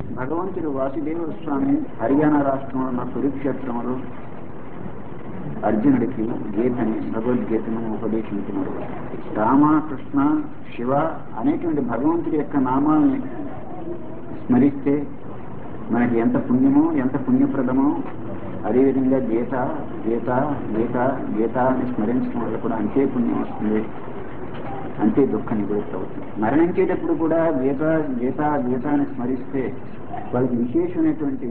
భగవంతుడు వాసుదేవ స్వామి హర్యానా రాష్ట్రంలో ఉన్న కురుక్షేత్రంలో అర్జునుడికి గీతని భగవద్గీతను ఉపదేశించినాడు రామ కృష్ణ శివ అనేటువంటి భగవంతుడి యొక్క నామాల్ని స్మరిస్తే మనకి ఎంత పుణ్యమో ఎంత పుణ్యప్రదమో అదేవిధంగా గీత గీత గీత గీత అని స్మరించడం వల్ల కూడా అంతే పుణ్యం వస్తుంది అంతే దుఃఖ నివృత్తి అవుతుంది మరణించేటప్పుడు కూడా గీత గీత గీత అని స్మరిస్తే వాళ్ళకి విశేషమైనటువంటి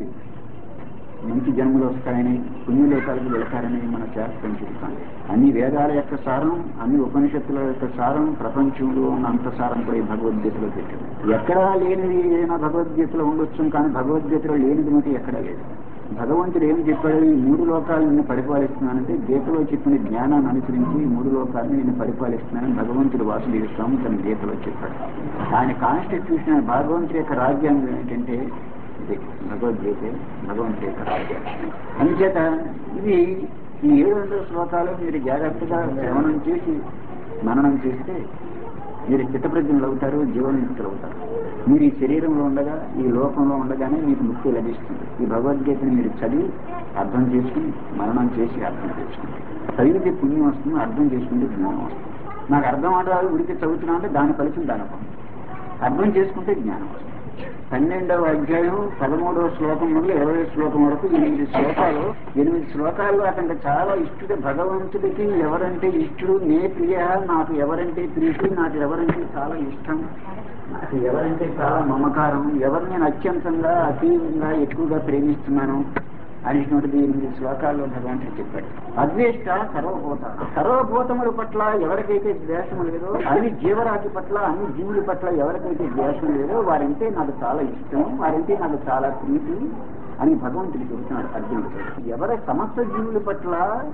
మంచి జన్మలు వస్తాయని పుణ్యలోకాలకు వెళతారని మన శాస్త్రం చెబుతాం అన్ని వేదాల యొక్క సారం అన్ని ఉపనిషత్తుల యొక్క సారం ప్రపంచంలో ఉన్న అంత సారం కూడా ఈ భగవద్గీతలో పెట్టింది ఎక్కడా లేనిది ఏదైనా భగవద్గీతలో ఉండొచ్చు కానీ భగవద్గీతలో లేనిది మటు ఎక్కడా లేదు భగవంతుడు ఏం చెప్పాడు ఈ మూడు లోకాలను నేను పరిపాలిస్తున్నానంటే గీతలో చెప్పిన జ్ఞానాన్ని అనుసరించి ఈ మూడు లోకాలను నేను పరిపాలిస్తున్నానని భగవంతుడు వాసుదేవ స్వామి తన గీతలో చెప్పాడు ఆయన కాన్స్టిట్యూషన్ భగవంతుడి యొక్క రాజ్యాంగం ఏంటంటే ఇది భగవద్గీత భగవంతుడి యొక్క రాజ్యాంగం అందుచేత ఇది ఈ ఏడు వందల శ్లోకాలు మీరు జాగ్రత్తగా శ్రవణం చేసి మననం చేస్తే మీరు చిత్తప్రజ్ఞలు అవుతారు జీవన్ముక్తులు అవుతారు మీరు ఈ శరీరంలో ఉండగా ఈ లోకంలో ఉండగానే మీకు ముక్తి లభిస్తుంది ఈ భగవద్గీతని మీరు చదివి అర్థం చేసుకుని మరణం చేసి అర్థం చేసుకుంటారు చదివితే పుణ్యం వస్తుంది అర్థం చేసుకుంటే జ్ఞానం వస్తుంది నాకు అర్థం అవడాలు ఉడికి చదువుతున్నా అంటే దాని ఫలితం దాని అర్థం చేసుకుంటే జ్ఞానం వస్తుంది పన్నెండవ అధ్యాయం పదమూడవ శ్లోకం నుండి ఇరవై శ్లోకం వరకు ఎనిమిది శ్లోకాలు ఎనిమిది శ్లోకాల్లో అతనికి చాలా ఇష్టడు భగవంతుడికి ఎవరంటే ఇష్టడు నే ప్రియ నాకు ఎవరంటే ప్రీతి నాకు ఎవరంటే చాలా ఇష్టం నాకు ఎవరంటే చాలా మమకారం ఎవరిని నేను అత్యంతంగా అతీవంగా ఎక్కువగా ప్రేమిస్తున్నాను అనేటువంటిది ఎనిమిది శ్లోకాల్లో భగవంతుడు చెప్పాడు అద్వేష్ట సర్వభూత సర్వభూతముల పట్ల ఎవరికైతే ద్వేషం లేదో అన్ని జీవరాశి పట్ల అన్ని జీవుల పట్ల ఎవరికైతే ద్వేషం లేదో వారంటే నాకు చాలా ఇష్టం వారంటే నాకు చాలా ప్రీతి అని భగవంతుడు చెబుతున్నాడు అర్జునుడు ఎవరి సమస్త జీవుల పట్ల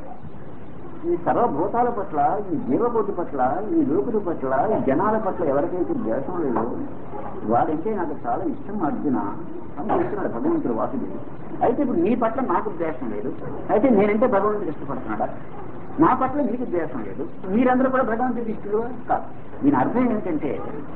ఈ సర్వభూతాల పట్ల ఈ జీవకోటి పట్ల ఈ లోకుల పట్ల ఈ జనాల పట్ల ఎవరికైతే ద్వేషం లేదో వాడంటే నాకు చాలా ఇష్టం అర్జున అని చెప్తున్నాడు భగవంతుడు వాసుదేవుడు అయితే ఇప్పుడు నీ పట్ల నాకు ద్వేషం లేదు అయితే నేనంటే భగవంతుడు ఇష్టపడుతున్నాడా నా పట్ల నీకు ద్వేషం లేదు మీరందరూ కూడా భగవంతుడి ఇష్టలు కాదు దీని అర్థం ఏంటంటే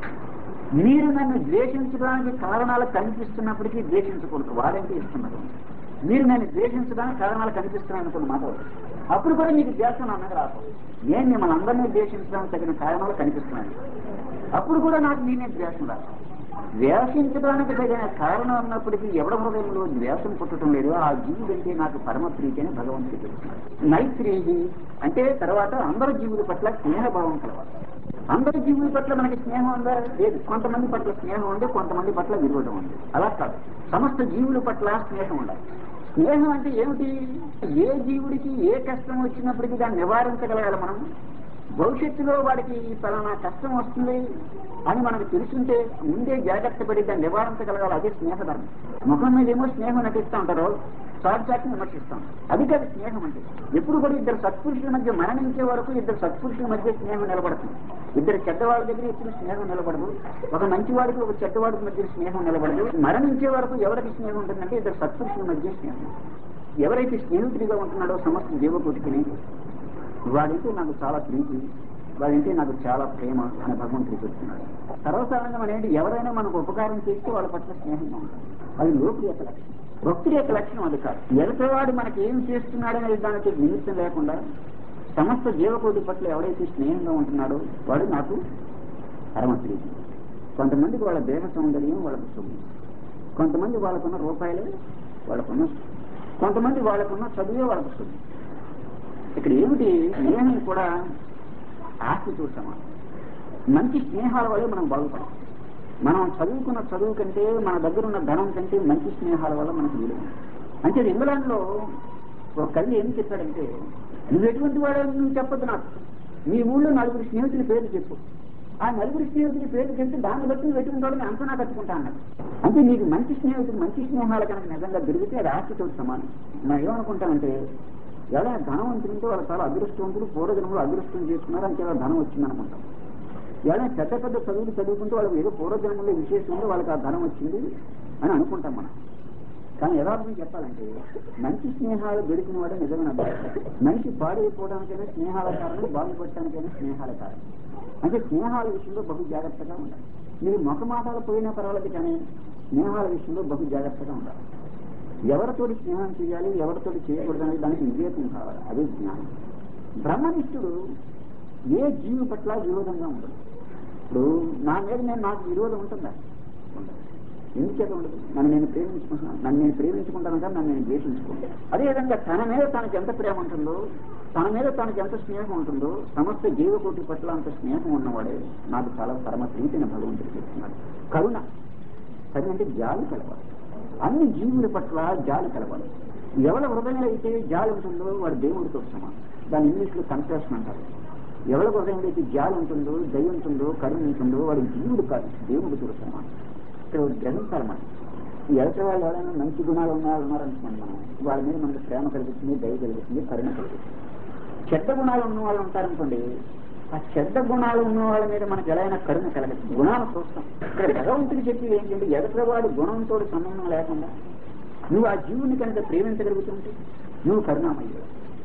మీరు నన్ను ద్వేషించడానికి కారణాలు కనిపిస్తున్నప్పటికీ ద్వేషించకూడదు వాడంటే ఇస్తున్నారు మీరు నన్ను ద్వేషించడానికి కారణాలు కనిపిస్తున్నాయి అనుకున్న మాట ఒకటి. అప్పుడు కూడా మీకు ద్వేషం అన్నది రాదు నేను మిమ్మల్ని అందరినీ ద్వేషించడానికి తగిన కారణాలు కనిపిస్తున్నాయి అప్పుడు కూడా నాకు నేనే ద్వేషం రాదు ద్వేషించడానికి తగిన కారణం ఉన్నప్పటికీ ఎవడ హృదయంలో ద్వేషం పుట్టడం లేదు ఆ జీవుడంటే నాకు పరమ ప్రీతి అని భగవంతుడు చెప్తున్నాడు మైత్రేయి అంటే తర్వాత అందరు జీవుల పట్ల స్నేహభావం కలవాలి అందరి జీవుల పట్ల మనకి స్నేహం ఉందా లేదు కొంతమంది పట్ల స్నేహం ఉంది కొంతమంది పట్ల విరోధం ఉంది అలా కాదు సమస్త జీవుల పట్ల స్నేహం ఉండాలి స్నేహం అంటే ఏమిటి ఏ జీవుడికి ఏ కష్టం వచ్చినప్పటికీ దాన్ని నివారించగలగాలి మనం భవిష్యత్తులో వాడికి పలానా కష్టం వస్తుంది అని మనకు తెలుసుంటే ముందే జాగ్రత్త పడి దాన్ని నివారించగలగాలి అదే స్నేహధర్మం ముఖం మీద ఏమో స్నేహం నటిస్తూ ఉంటారు చాటు చాటుని విమర్శిస్తాం అది కాదు స్నేహం అంటే ఎప్పుడు కూడా ఇద్దరు సత్పురుషుల మధ్య మరణించే వరకు ఇద్దరు సత్పురుషుల మధ్య స్నేహం నిలబడుతుంది ఇద్దరు చెడ్డవాళ్ళ దగ్గర ఎప్పుడు స్నేహం నిలబడదు ఒక మంచివాడికి ఒక చెడ్డవాడికి మధ్య స్నేహం నిలబడదు మరణించే వరకు ఎవరికి స్నేహం ఉంటుందంటే ఇద్దరు సత్పురుషుల మధ్య స్నేహం ఎవరైతే స్నేహితుడిగా ఉంటున్నాడో సమస్త జీవకోటికి వాడంటే నాకు చాలా ప్రీతి వాడంటే నాకు చాలా ప్రేమ అని భగవంతుడు చెప్తున్నాడు సర్వసాధారణంగా అనేది ఎవరైనా మనకు ఉపకారం చేస్తే వాళ్ళ పట్ల స్నేహంగా ఉంటారు అది లోకుడి యొక్క లక్షణం భక్తుడి యొక్క లక్షణం అది కాదు ఎదుటివాడు మనకి ఏం చేస్తున్నాడనేది దానికి నిమిత్తం లేకుండా సమస్త జీవకోటి పట్ల ఎవడైతే స్నేహంగా ఉంటున్నాడో వాడు నాకు పరమ ప్రీతి కొంతమందికి వాళ్ళ దేహ సౌందర్యం వాళ్ళకు సొమ్ము కొంతమంది వాళ్ళకున్న రూపాయలే వాళ్ళకున్న కొంతమంది వాళ్ళకున్న చదువే వాళ్ళకు సొమ్ము ఇక్కడ ఏమిటి స్నేహం కూడా ఆస్తితో సమానం మంచి స్నేహాల వల్ల మనం బాగుపడాలి మనం చదువుకున్న చదువు కంటే మన దగ్గర ఉన్న ధనం కంటే మంచి స్నేహాల వల్ల మనకు విలువ ఉంది. అంటే ఇంగ్లాండ్లో ఒక కవి ఏం చెప్పాడంటే నువ్వు ఎటువంటి వాడు నువ్వు చెప్పొద్దు నాకు నీ ఊళ్ళో నలుగురు స్నేహితుల పేర్లు చెప్పు ఆ నలుగురు స్నేహితుల పేర్లు చెప్తే దాన్ని బట్టి నువ్వు ఎటువంటి వాడు అంతా నాకు కట్టుకుంటా అన్నాడు అంటే నీకు మంచి స్నేహితుడు మంచి స్నేహాలు కనుక నిజంగా దొరికితే అది ఆస్తితో సమానం మనం ఏమనుకుంటామంటే ఎవరైనా ధనవంతులుంటే వాళ్ళు చాలా అదృష్టవంతులు పూర్వజన్మలో అదృష్టం చేసుకున్నారు అంటే వాళ్ళ ధనం వచ్చిందనుకుంటాం ఎవరైనా పెద్ద పెద్ద చదువులు చదువుకుంటే వాళ్ళకి ఏదో పూర్వజన్మలో విశేషం ఉంది వాళ్ళకి ఆ ధనం వచ్చింది అని అనుకుంటాం మనం కానీ యథార్థం చెప్పాలంటే మంచి స్నేహాలు దొరికిన వాడే నిజమైన అదృష్టం మనిషి పాడైపోవడానికైనా స్నేహాల కారణం బాగుపడటానికైనా స్నేహాల కారణం అంటే స్నేహాల విషయంలో బహు జాగ్రత్తగా ఉండాలి మీరు మొక్క మాటలు పోయినా పర్వాలేదు కానీ స్నేహాల విషయంలో బహు జాగ్రత్తగా ఉండాలి ఎవరితోటి స్నేహం చేయాలి ఎవరితోటి చేయకూడదు అనేది దానికి వివేకం కావాలి అదే జ్ఞానం బ్రహ్మనిష్ఠుడు ఏ జీవి పట్ల విరోధంగా ఉండదు ఇప్పుడు నా మీద నేను నాకు విరోధం ఉంటుందా ఉండదు ఎందుచేత ఉండదు నన్ను నేను ప్రేమించుకుంటున్నాను నన్ను నేను ప్రేమించుకుంటాను కానీ నన్ను నేను ద్వేషించుకుంటాను అదేవిధంగా తన మీద తనకి ఎంత ప్రేమ ఉంటుందో తన మీద తనకి ఎంత స్నేహం ఉంటుందో సమస్త జీవకోటి పట్ల అంత స్నేహం ఉన్నవాడే నాకు చాలా పరమ ప్రీతిని భగవంతుడు చెప్తున్నాడు కరుణ కరుణ అంటే జాలి కలవాలి అన్ని జీవుల పట్ల జాలి కలవాలి ఎవరి హృదయంలో అయితే జాలి ఉంటుందో వాడు దేవుడితో సమానం దాని ఇంగ్లీష్లో కంపాషన్ అంటారు ఎవరి హృదయంలో అయితే జాలి ఉంటుందో దయ ఉంటుందో కరుణ ఉంటుందో వాడు జీవుడు కాదు దేవుడితో సమానం ఇక్కడ ఒకటి గ్రహించాలి మనం ఈ ఎదుటి వాళ్ళు ఎవరైనా మంచి గుణాలు ఉన్న వాళ్ళు ఉన్నారనుకోండి మనం వాళ్ళ మీద మనకు ప్రేమ కలుగుతుంది దయ కలుగుతుంది కరుణ కలుగుతుంది చెడ్డ గుణాలు ఉన్న వాళ్ళు ఉంటారనుకోండి ఆ చెడ్డ గుణాలు ఉన్న వాళ్ళ మీద మనకు ఎలా అయినా కరుణ కలగదు గుణాలు చూస్తాం ఇక్కడ భగవంతుడు చెప్పి ఏంటంటే ఎదుటి వాడు గుణంతో సంబంధం లేకుండా నువ్వు ఆ జీవుని కనుక ప్రేమించగలుగుతుంటే నువ్వు కరుణామయ్యావు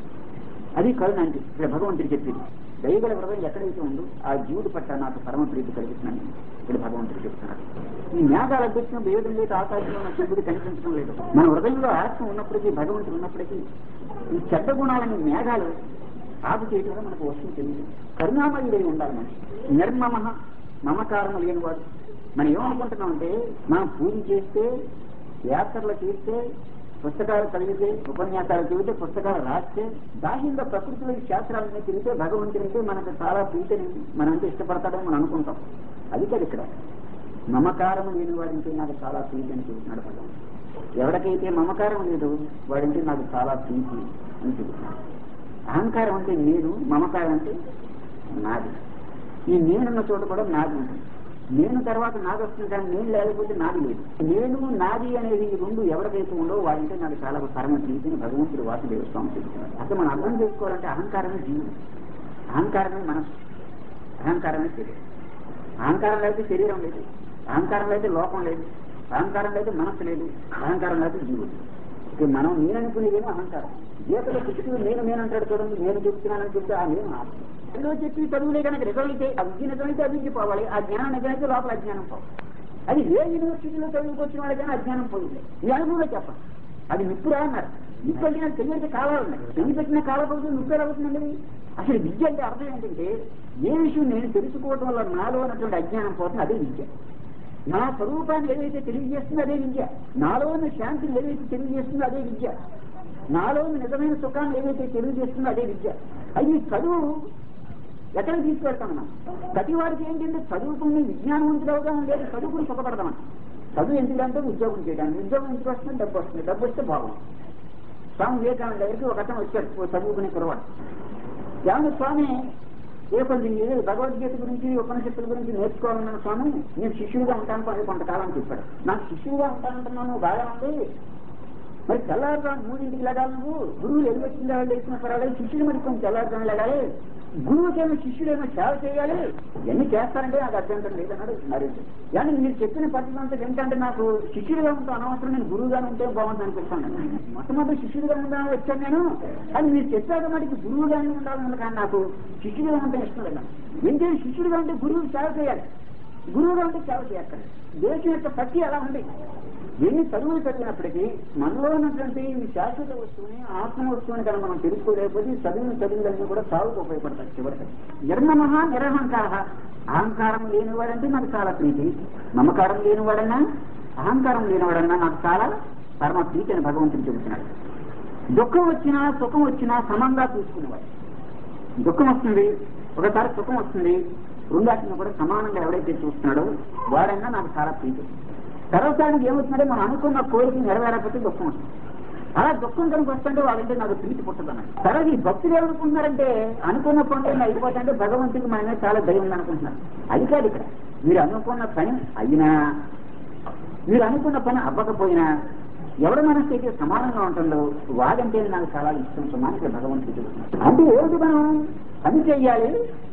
అది కరుణ అంటే ఇక్కడ భగవంతుడు చెప్పింది దయగల హృదయం ఎక్కడైతే ఉందో ఆ జీవుడి పట్ల నాకు పరమ ప్రీతి కలుగుతున్నాను ఇక్కడ భగవంతుడు చెప్తున్నాడు ఈ మేఘాలు అడ్డొచ్చినప్పుడు ఏ విధంగా అయితే ఆకాశంలో ఉన్న సూర్యుడు కనిపించడం లేదు మన హృదయంలో ఆత్మ ఉన్నప్పటికీ భగవంతుడు ఉన్నప్పటికీ ఈ చెడ్డ గుణాలని మేఘాలు ఆపు చేయటం మనకు వస్తుంది తెలియదు కరుణామయుడై ఉండాలి మనిషి నిర్మమ మమకారం లేనివాడు మనం ఏమనుకుంటున్నామంటే మనం పూజ చేస్తే యాత్రలు చేస్తే పుస్తకాలు చదివితే ఉపన్యాసాలు చదివితే పుస్తకాలు రాస్తే బాహ్యంగా ప్రకృతిలో ఈ శాస్త్రాలన్నీ తిరిగితే భగవంతునికే మనకు చాలా ప్రీతిని మనంటే ఇష్టపడతాడని మనం అనుకుంటాం అది కాదు ఇక్కడ మమకారం లేని వాడింటే నాకు చాలా ప్రీతి అని చెబుతున్నాడు భగవంతుడు ఎవరికైతే మమకారం లేదు వాడింటే నాకు చాలా ప్రీతి అని చెబుతున్నాడు అహంకారం అంటే నేను మమకారం అంటే నాది ఈ నేనున్న చోట కూడా నాది ఉంటుంది నేను తర్వాత నాది వస్తుంది కానీ నేను లేకపోతే నాది లేదు నేను నాది అనేది ఈ రెండు ఎవరికైతే ఉండో వాడంటే నాకు చాలా పరమ ప్రీతిని భగవంతుడు వాసుదేవ స్వామి చెబుతున్నాడు అసలు మనం అర్థం చేసుకోవాలంటే అహంకారమే జీవుడు అహంకారమే మనసు అహంకారమే శరీరం అహంకారం అయితే శరీరం లేదు అహంకారం అయితే లోకం లేదు అహంకారం అయితే మనస్సు లేదు అహంకారం అయితే జీవుడు ఇక మనం నేను అనుకునేదేమో అహంకారం గీతలో కృష్ణుడు నేను నేను అంటాడు చూడండి నేను చెప్తున్నానని చెప్తే ఆ నేను ఆత్మ ఎన్నో చెప్పి చదువులే కనుక నిజమైతే ఆ విద్య నిజమైతే అభివృద్ధి పోవాలి ఆ జ్ఞానం నిజమైతే లోపల అజ్ఞానం పోవాలి అది ఏ యూనివర్సిటీలో చదువుకొచ్చిన వాళ్ళకైనా అజ్ఞానం పోయింది ఈ అనుభవంలో చెప్పండి అది నిప్పురా అన్నారు నిప్పు అంటే నాకు తెలియదు కాలాలు ఉన్నాయి పెళ్లి పెట్టిన కాలపోతే నిప్పు ఎలా అవుతుందండి అసలు విద్య అంటే అర్థం ఏంటంటే ఏ విషయం నేను తెలుసుకోవడం వల్ల నాలో ఉన్నటువంటి అజ్ఞానం పోతుంది అదే విద్య నా స్వరూపాన్ని ఏదైతే తెలియజేస్తుందో అదే విద్య నాలో ఉన్న శాంతిని ఏదైతే తెలియజేస్తుందో అదే విద్య నాలో ఉన్న నిజమైన సుఖాన్ని ఏదైతే తెలియజేస్తుందో అదే విద్య అది చదువు ఎక్కడ తీసుకెళ్తాం మనం ప్రతి వాడికి ఏంటంటే చదువుకుని విజ్ఞానవంతుడు అవగాహన లేదు చదువుకుని సుఖపడదామని చదువు ఎందుకంటే ఉద్యోగం చేయడానికి ఉద్యోగం ఎందుకు వస్తుంది డబ్బు వస్తుంది డబ్బు వస్తే బాగుంది స్వామి వివేకానంద దగ్గరికి ఒక అతను వచ్చాడు ఓ చదువుకునే కురవాడు ఏమన్నా స్వామి ఏ కొన్ని భగవద్గీత గురించి ఉపనిషత్తుల గురించి నేర్చుకోవాలన్న స్వామి నేను శిష్యుడిగా ఉంటాను అని కొంతకాలం చెప్పాడు నాకు శిష్యుడిగా ఉంటానంటున్నాను బాగా ఉంది మరి తెల్లారుగా మూడింటికి లెగాలి నువ్వు గురువులు ఎలుగొచ్చిన వాళ్ళు వేసిన పర్వాలేదు శిష్యుడు మరి కొంచెం తెల్లారుగా లెగాలి గురువుకేమో శిష్యుడేమో సేవ చేయాలి ఎన్ని చేస్తారంటే నాకు అభ్యంతరం లేదన్నాడు నరేంద్ర కానీ మీరు చెప్పిన పద్ధతి అంతా ఏంటంటే నాకు శిష్యుడిగా ఉంటే అనవసరం నేను గురువుగా ఉంటే బాగుంటుంది అనిపిస్తాను మొట్టమొదటి శిష్యుడిగా ఉండాలని వచ్చాను నేను కానీ మీరు చెప్పాక మటుకు గురువుగానే ఉండాలని కానీ నాకు శిష్యుడిగా ఉంటే ఇష్టం లేదు ఎందుకంటే శిష్యుడిగా ఉంటే గురువు సేవ చేయాలి గురువుగా ఉంటే సేవ చేయక్కర్లేదు దేశం యొక్క పట్టి అలా ఉంది ఎన్ని చదువులు చదివినప్పటికీ మనలో ఉన్నటువంటి ఈ శాశ్వత వస్తువుని ఆత్మ వస్తువుని కనుక మనం తెలుసుకోలేకపోతే ఈ చదివిన చదువులన్నీ కూడా సాగుకు ఉపయోగపడతాయి చివరికి నిర్మమ నిరహంకార అహంకారం లేనివాడంటే నాకు చాలా ప్రీతి నమ్మకారం లేనివాడన్నా అహంకారం లేనివాడన్నా నాకు చాలా పరమ ప్రీతి అని భగవంతుడు చెబుతున్నాడు దుఃఖం వచ్చినా సుఖం వచ్చినా సమంగా చూసుకునేవాడు దుఃఖం వస్తుంది ఒకసారి సుఖం వస్తుంది రెండాటిని కూడా సమానంగా ఎవరైతే చూస్తున్నాడో వాడన్నా నాకు చాలా ప్రీతి సర్వసానికి ఏమవుతుందంటే మనం అనుకున్న కోరిక నెరవేరకపోతే దుఃఖం వస్తుంది అలా దుఃఖం కనుక వస్తుంటే వాళ్ళంటే నాకు ప్రీతి పుట్టదన్నాడు సరే ఈ భక్తులు ఏమనుకుంటున్నారంటే అనుకున్న పనులు అయిపోతుంటే భగవంతుడికి మన మీద చాలా దయ ఉంది అనుకుంటున్నారు అది కాదు ఇక్కడ మీరు అనుకున్న పని అయినా మీరు అనుకున్న పని అవ్వకపోయినా ఎవరి మనసు అయితే సమానంగా ఉంటుందో వాడంటే నాకు చాలా ఇష్టం సుమాని ఇక్కడ భగవంతుడు చెబుతున్నాడు అంటే ఏమిటి మనం పని చెయ్యాలి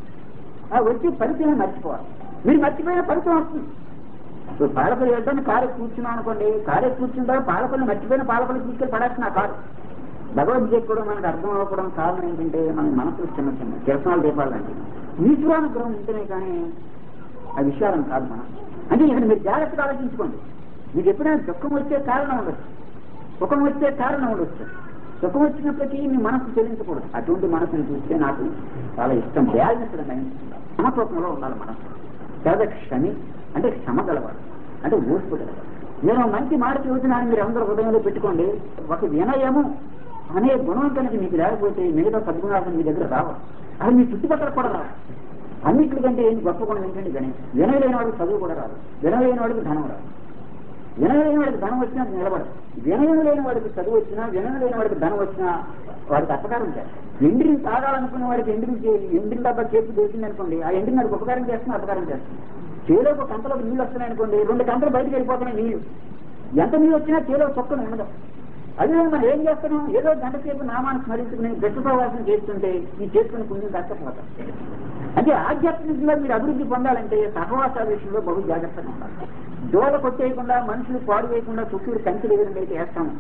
ఆ వచ్చి పరిచయం మర్చిపోవాలి మీరు మర్చిపోయిన పరిచయం వస్తుంది ఇప్పుడు పాలపల్లి వెళ్తాను కారు కూర్చున్నాం అనుకోండి కారు కూర్చుంటా పాలపల్లి మర్చిపోయిన పాలపల్లి తీసుకెళ్ళి పడాల్సిన ఆ కారు భగవద్గీత కూడా మనకు అర్థం అవ్వడం కారణం ఏంటంటే మన మనసులో చిన్న చిన్న కిరసనాలు దీపాలంటే ఈశ్వరానుగ్రహం ఉంటేనే కానీ ఆ విషయాలను కాదు మనం అంటే ఇక్కడ మీరు జాగ్రత్తగా ఆలోచించుకోండి మీకు ఎప్పుడైనా దుఃఖం వచ్చే కారణం ఉండొచ్చు సుఖం వచ్చే కారణం ఉండొచ్చు సుఖం వచ్చినప్పటికీ మీ మనసు చెల్లించకూడదు అటువంటి మనసుని చూస్తే నాకు చాలా ఇష్టం బ్యాలెన్స్డ్ మైండ్ సమతూకంలో ఉండాలి మనసు తర్వాత క్షమి అంటే క్షమ గలవాడు అంటే ఓర్పు గలవాడు నేను మంచి మాట చెబుతున్నాను మీరు అందరూ హృదయంలో పెట్టుకోండి ఒక వినయము అనే గుణం కనుక మీకు లేకపోతే మిగతా సద్గుణాలు మీ దగ్గర రావు అది మీ చుట్టుపక్కల కూడా రావు అన్నిటికంటే ఏం గొప్ప గుణం ఏంటంటే వినయం వినయలేని వాడికి చదువు కూడా రాదు వినయలేని వాడికి ధనం రాదు వినయం లేని వాడికి ధనం వచ్చినా అది నిలబడదు వినయం లేని వాడికి చదువు వచ్చినా వినయం లేని వాడికి ధనం వచ్చినా వాడికి అపకారం చేస్తారు ఎండిని తాగాలనుకున్న వాడికి ఎండిని ఎండిని డబ్బా చేతి దొరికింది అనుకోండి ఆ ఎండిని వాడికి ఉపకారం చేస్తున్నా అపకారం చేస్తుంది చేలో ఒక కంతలోకి నీళ్ళు వస్తున్నాయి అనుకోండి రెండు కంతలు బయటకు వెళ్ళిపోతున్నాయి నీళ్లు ఎంత నీళ్ళు వచ్చినా చేలో చొక్కను ఉండదు అదే మనం ఏం చేస్తున్నాం ఏదో గంట సేపు నామాన్ని స్మరించుకుని గట్టుకోవాల్సిన చేస్తుంటే ఈ చేసుకుని పుణ్యం కష్టపోతాం అంటే ఆధ్యాత్మికంగా మీరు అభివృద్ధి పొందాలంటే సహవాసాల విషయంలో బహు జాగ్రత్తగా ఉండాలి దోల కొట్టేయకుండా మనుషులు పాడు చేయకుండా చుట్టూరు కంచెలు ఎదురుండైతే వేస్తాము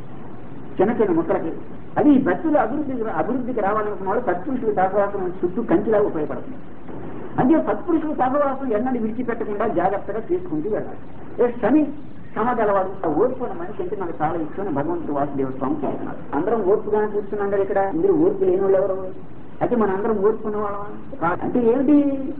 చిన్న చిన్న ముక్కలకి అది ఈ భక్తులు అభివృద్ధి అభివృద్ధికి రావాలనుకున్న వాళ్ళు సత్పురుషులు సహవాసం చుట్టూ కంచిలాగా ఉపయోగపడుతుంది అంటే సత్పురుషులు సహవాసం ఎన్నడూ విడిచిపెట్టకుండా జాగ్రత్తగా తీసుకుంటూ వెళ్ళాలి ఏ శని క్షమ గలవాడు ఆ ఓర్పున మనిషి అంటే నాకు చాలా ఇష్టం అని భగవంతుడు వాసుదేవ స్వామి చెప్తున్నారు అందరం ఓర్పుగానే కూర్చున్నాం కదా ఇక్కడ ఇందులో ఓర్పు లేని వాళ్ళు ఎవరు అయితే మన అందరం ఓర్పుకున్న వాళ్ళం కాదు. అంటే ఏమిటి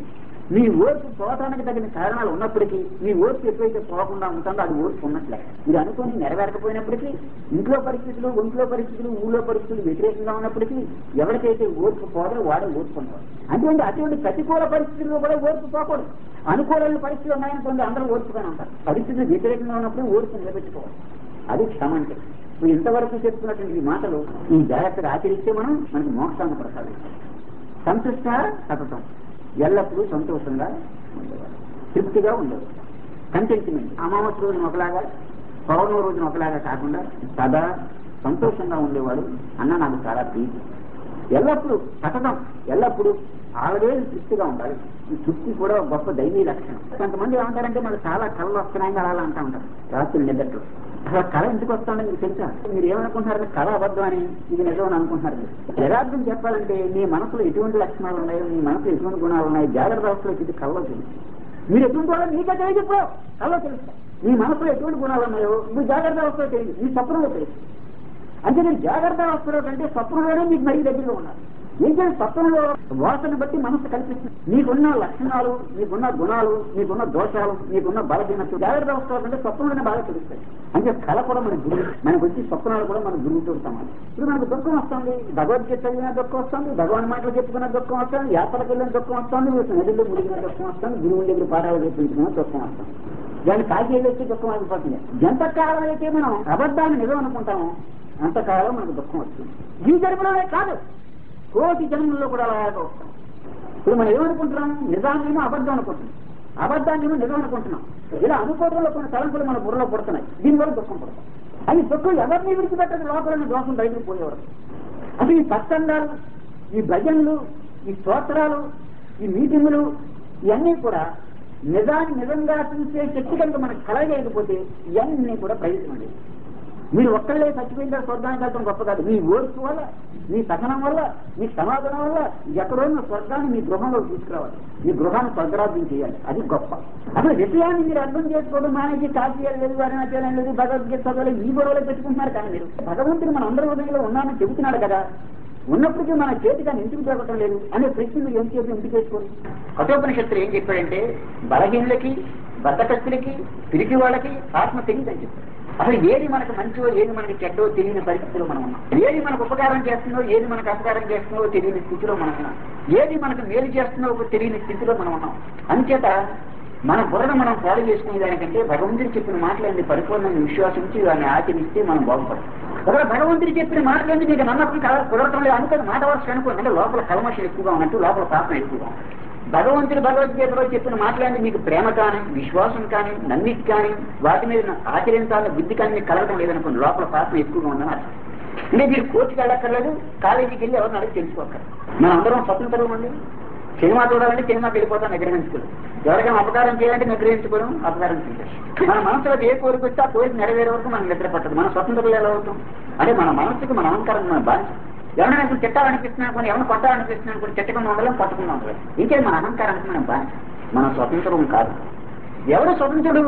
మీ ఓర్పు పోవటానికి తగిన కారణాలు ఉన్నప్పటికీ మీ ఓర్పు ఎప్పుడైతే పోకుండా ఉంటుందో అది ఓర్పు ఉన్నట్లే మీరు అనుకుని నెరవేరకపోయినప్పటికీ ఇంట్లో పరిస్థితులు ఒంట్లో పరిస్థితులు ఊళ్ళో పరిస్థితులు వ్యతిరేకంగా ఉన్నప్పటికీ ఎవరికైతే ఓర్పు పోదో వాడే ఓర్పు ఉన్నవాడు అటువంటి అటువంటి ప్రతికూల పరిస్థితుల్లో కూడా ఓర్పు పోకూడదు అనుకూలమైన పరిస్థితులు ఉన్నాయనుకోండి అందరూ ఓర్పుగానే ఉంటారు పరిస్థితులు వ్యతిరేకంగా ఉన్నప్పుడు ఓర్పు నిలబెట్టుకోవాలి అది క్షమ అంటే ఇప్పుడు ఇంతవరకు చెప్తున్నటువంటి ఈ మాటలు ఈ జాగ్రత్తగా ఆచరిస్తే మనం మనకి మోక్షాన్ని ప్రసాదిస్తాం సంతుష్ట సతతం ఎల్లప్పుడూ సంతోషంగా ఉండేవారు తృప్తిగా ఉండేవారు కంటెంట్మెంట్ అమావాస్య రోజున ఒకలాగా పౌర్ణమి రోజున ఒకలాగా కాకుండా సదా సంతోషంగా ఉండేవాడు అన్న నాకు చాలా ప్రీతి ఎల్లప్పుడూ సతతం ఎల్లప్పుడూ ఆల్వేజ్ తృప్తిగా ఉండాలి ఈ తృప్తి కూడా ఒక గొప్ప దైవీ లక్షణం కొంతమంది ఏమంటారంటే మనకు చాలా కళ్ళు వస్తున్నాయి అలా అంటా ఉంటారు రాత్రులు నిద్రలో అసలు కళ ఎందుకు వస్తుందని మీకు తెలుసా మీరు ఏమనుకుంటున్నారు కళ అబద్ధం అని ఇది నిజం అని అనుకుంటున్నారు మీరు యథార్థం చెప్పాలంటే మీ మనసులో ఎటువంటి లక్షణాలు ఉన్నాయో మీ మనసులో ఎటువంటి గుణాలు ఉన్నాయో జాగ్రత్త అవస్థలో ఇది కళ్ళలో తెలుసు మీరు ఎటువంటి వాళ్ళు మీకే తెలియదు కళ్ళలో తెలుస్తా మీ మనసులో ఎటువంటి గుణాలు ఉన్నాయో మీ జాగ్రత్త అవస్థలో తెలియదు మీ స్వప్నంలో తెలుసు అంటే మీరు జాగ్రత్త అవస్థలో కంటే స్వప్నంలోనే మీకు మరీ దగ్గరగా ఉన్నారు ఏంటంటే స్వప్నంలో వాసన బట్టి మనసు కల్పిస్తుంది మీకున్న లక్షణాలు మీకున్న గుణాలు మీకున్న దోషాలు మీకున్న బలహీనత జాగ్రత్త అవస్థలో కంటే స్వప్నంలోనే బాగా తెలుస్తాయి అంటే కళ కూడా మన గురువు మనకు వచ్చి స్వప్నాలు కూడా మన గురువుతో సమానం ఇప్పుడు మనకు దుఃఖం వస్తుంది భగవద్గీత చదివిన దుఃఖం వస్తుంది భగవాన్ మాటలు చెప్పుకున్న దుఃఖం వస్తుంది యాత్రకు వెళ్ళిన దుఃఖం వస్తుంది నదుల్లో ముడిగిన దుఃఖం వస్తుంది గురువు దగ్గర పాఠాలు చెప్పించుకున్న దుఃఖం వస్తుంది దాన్ని కాకి వచ్చి దుఃఖం అయిపోతుంది ఎంతకాలం అయితే మనం అబద్ధాన్ని నిజం అనుకుంటామో అంతకాలం మనకు దుఃఖం వస్తుంది ఈ జన్మలోనే కాదు కోటి జన్మల్లో కూడా అలాగే వస్తాం ఇప్పుడు మనం ఏమనుకుంటున్నాం నిజాన్నేమో అబద్ధం అనుకుంటున్నాం అబద్ధాన్నేమో నిజం అనుకుంటున్నాం ఇలా అనుకోవడంలో కొన్ని తలంపులు మన బుర్రలో పుడుతున్నాయి దీనివల్ల దుఃఖం పడతాం అది దుఃఖం ఎవరిని విడిచిపెట్టదు లోపల దోషం బయటకు పోయేవారు అసలు ఈ సత్సంగాలు ఈ భజనలు ఈ స్తోత్రాలు ఈ మీటింగులు ఇవన్నీ కూడా నిజాన్ని నిజంగా చూసే శక్తి కనుక మనకు కలగలేకపోతే ఇవన్నీ కూడా ప్రయోజనం లేదు మీరు ఒక్కళ్ళే చచ్చిపోయిన తర్వాత స్వర్గానికి వెళ్ళడం గొప్ప కాదు మీ ఓర్పు వల్ల మీ సహనం వల్ల మీ సమాధానం వల్ల ఎక్కడో ఉన్న స్వర్గాన్ని మీ గృహంలో తీసుకురావాలి మీ గృహాన్ని స్వర్గరాజ్యం చేయాలి అది గొప్ప అసలు విషయాన్ని మీరు అర్థం చేసుకోవడం మానేసి కాశీయాలు లేదు అరుణాచలం లేదు భగవద్గీత చదవలేదు ఈ గొడవలో పెట్టుకుంటున్నారు కానీ మీరు భగవంతుడు మన అందరి హృదయంలో ఉన్నామని చెబుతున్నాడు కదా ఉన్నప్పటికీ మన చేతికి ఆయన ఎందుకు దొరకటం లేదు అనే ప్రశ్న మీరు ఏం చేసి ఎందుకు చేసుకోండి కఠోపనిషత్తులు ఏం చెప్పాడంటే బలహీనులకి బద్దకస్తులకి పిరికి వాళ్ళకి ఆత్మ తెలియదని చెప్పాడు అసలు ఏది మనకు మంచివో ఏది మనకి చెడ్డో తెలియని పరిస్థితిలో మనం ఉన్నాం ఏది మనకు ఉపకారం చేస్తుందో ఏది మనకు అపకారం చేస్తుందో తెలియని స్థితిలో మనం ఉన్నాం ఏది మనకు మేలు చేస్తుందో తెలియని స్థితిలో మనం ఉన్నాం అంచేత మన బుర్రను మనం పాడు చేసుకునే దానికంటే భగవంతుడు చెప్పిన మాటలన్నీ పరిపూర్ణంగా విశ్వాసించి దాన్ని ఆచరిస్తే మనం బాగుపడతాం ఒకవేళ భగవంతుడు చెప్పిన మాటలన్నీ మీకు నమ్మకం కల- కుదరటం లేదు అనుకోని మాట వరుస అనుకోండి అంటే లోపల కల్మషం ఎక్కువగా ఉన్నట్టు లోపల పాపం ఎక్కువగా ఉంది. భగవంతుడు భగవద్గీతలో చెప్పిన మాటలన్నీ మీకు ప్రేమ కానీ విశ్వాసం కానీ నమ్మిక కానీ వాటి మీద ఆచరించాలని బుద్ధి కానీ మీకు కలగడం లేదనుకోండి లోపల పాపం ఎక్కువగా ఉందని అర్థం అంటే మీరు కోర్టుకి వెళ్ళక్కర్లేదు కాలేజీకి వెళ్ళి ఎవరిని అడిగి తెలుసుకోక్కర్లేదు మనం అందరం స్వతంత్రం అండి సినిమా చూడాలంటే సినిమాకి వెళ్ళిపోతాం నిగ్రహించుకోరు ఎవరికైనా అపకారం చేయాలంటే నిగ్రహించుకోవడం అపకారం చేయాలి మన మనసులో ఏ కోరిక వస్తే ఆ కోరిక నెరవేరే వరకు మనం నిద్ర పట్టదు మన స్వతంత్రం ఎలా అవుతాం అంటే మన మనసుకి మన అహంకారం మన బాధ్యత ఎవరైనా ఇప్పుడు తిట్టాలనిపిస్తున్నా కొన్ని ఎవరైనా కొట్టాలనిపిస్తున్నా కొన్ని తిట్టకుండా ఉండలేం కొట్టకుండా ఉండలేం ఇంకే మన అహంకారానికి మనం బాధ్యత మన స్వతంత్రం కాదు ఎవడు స్వతంత్రుడు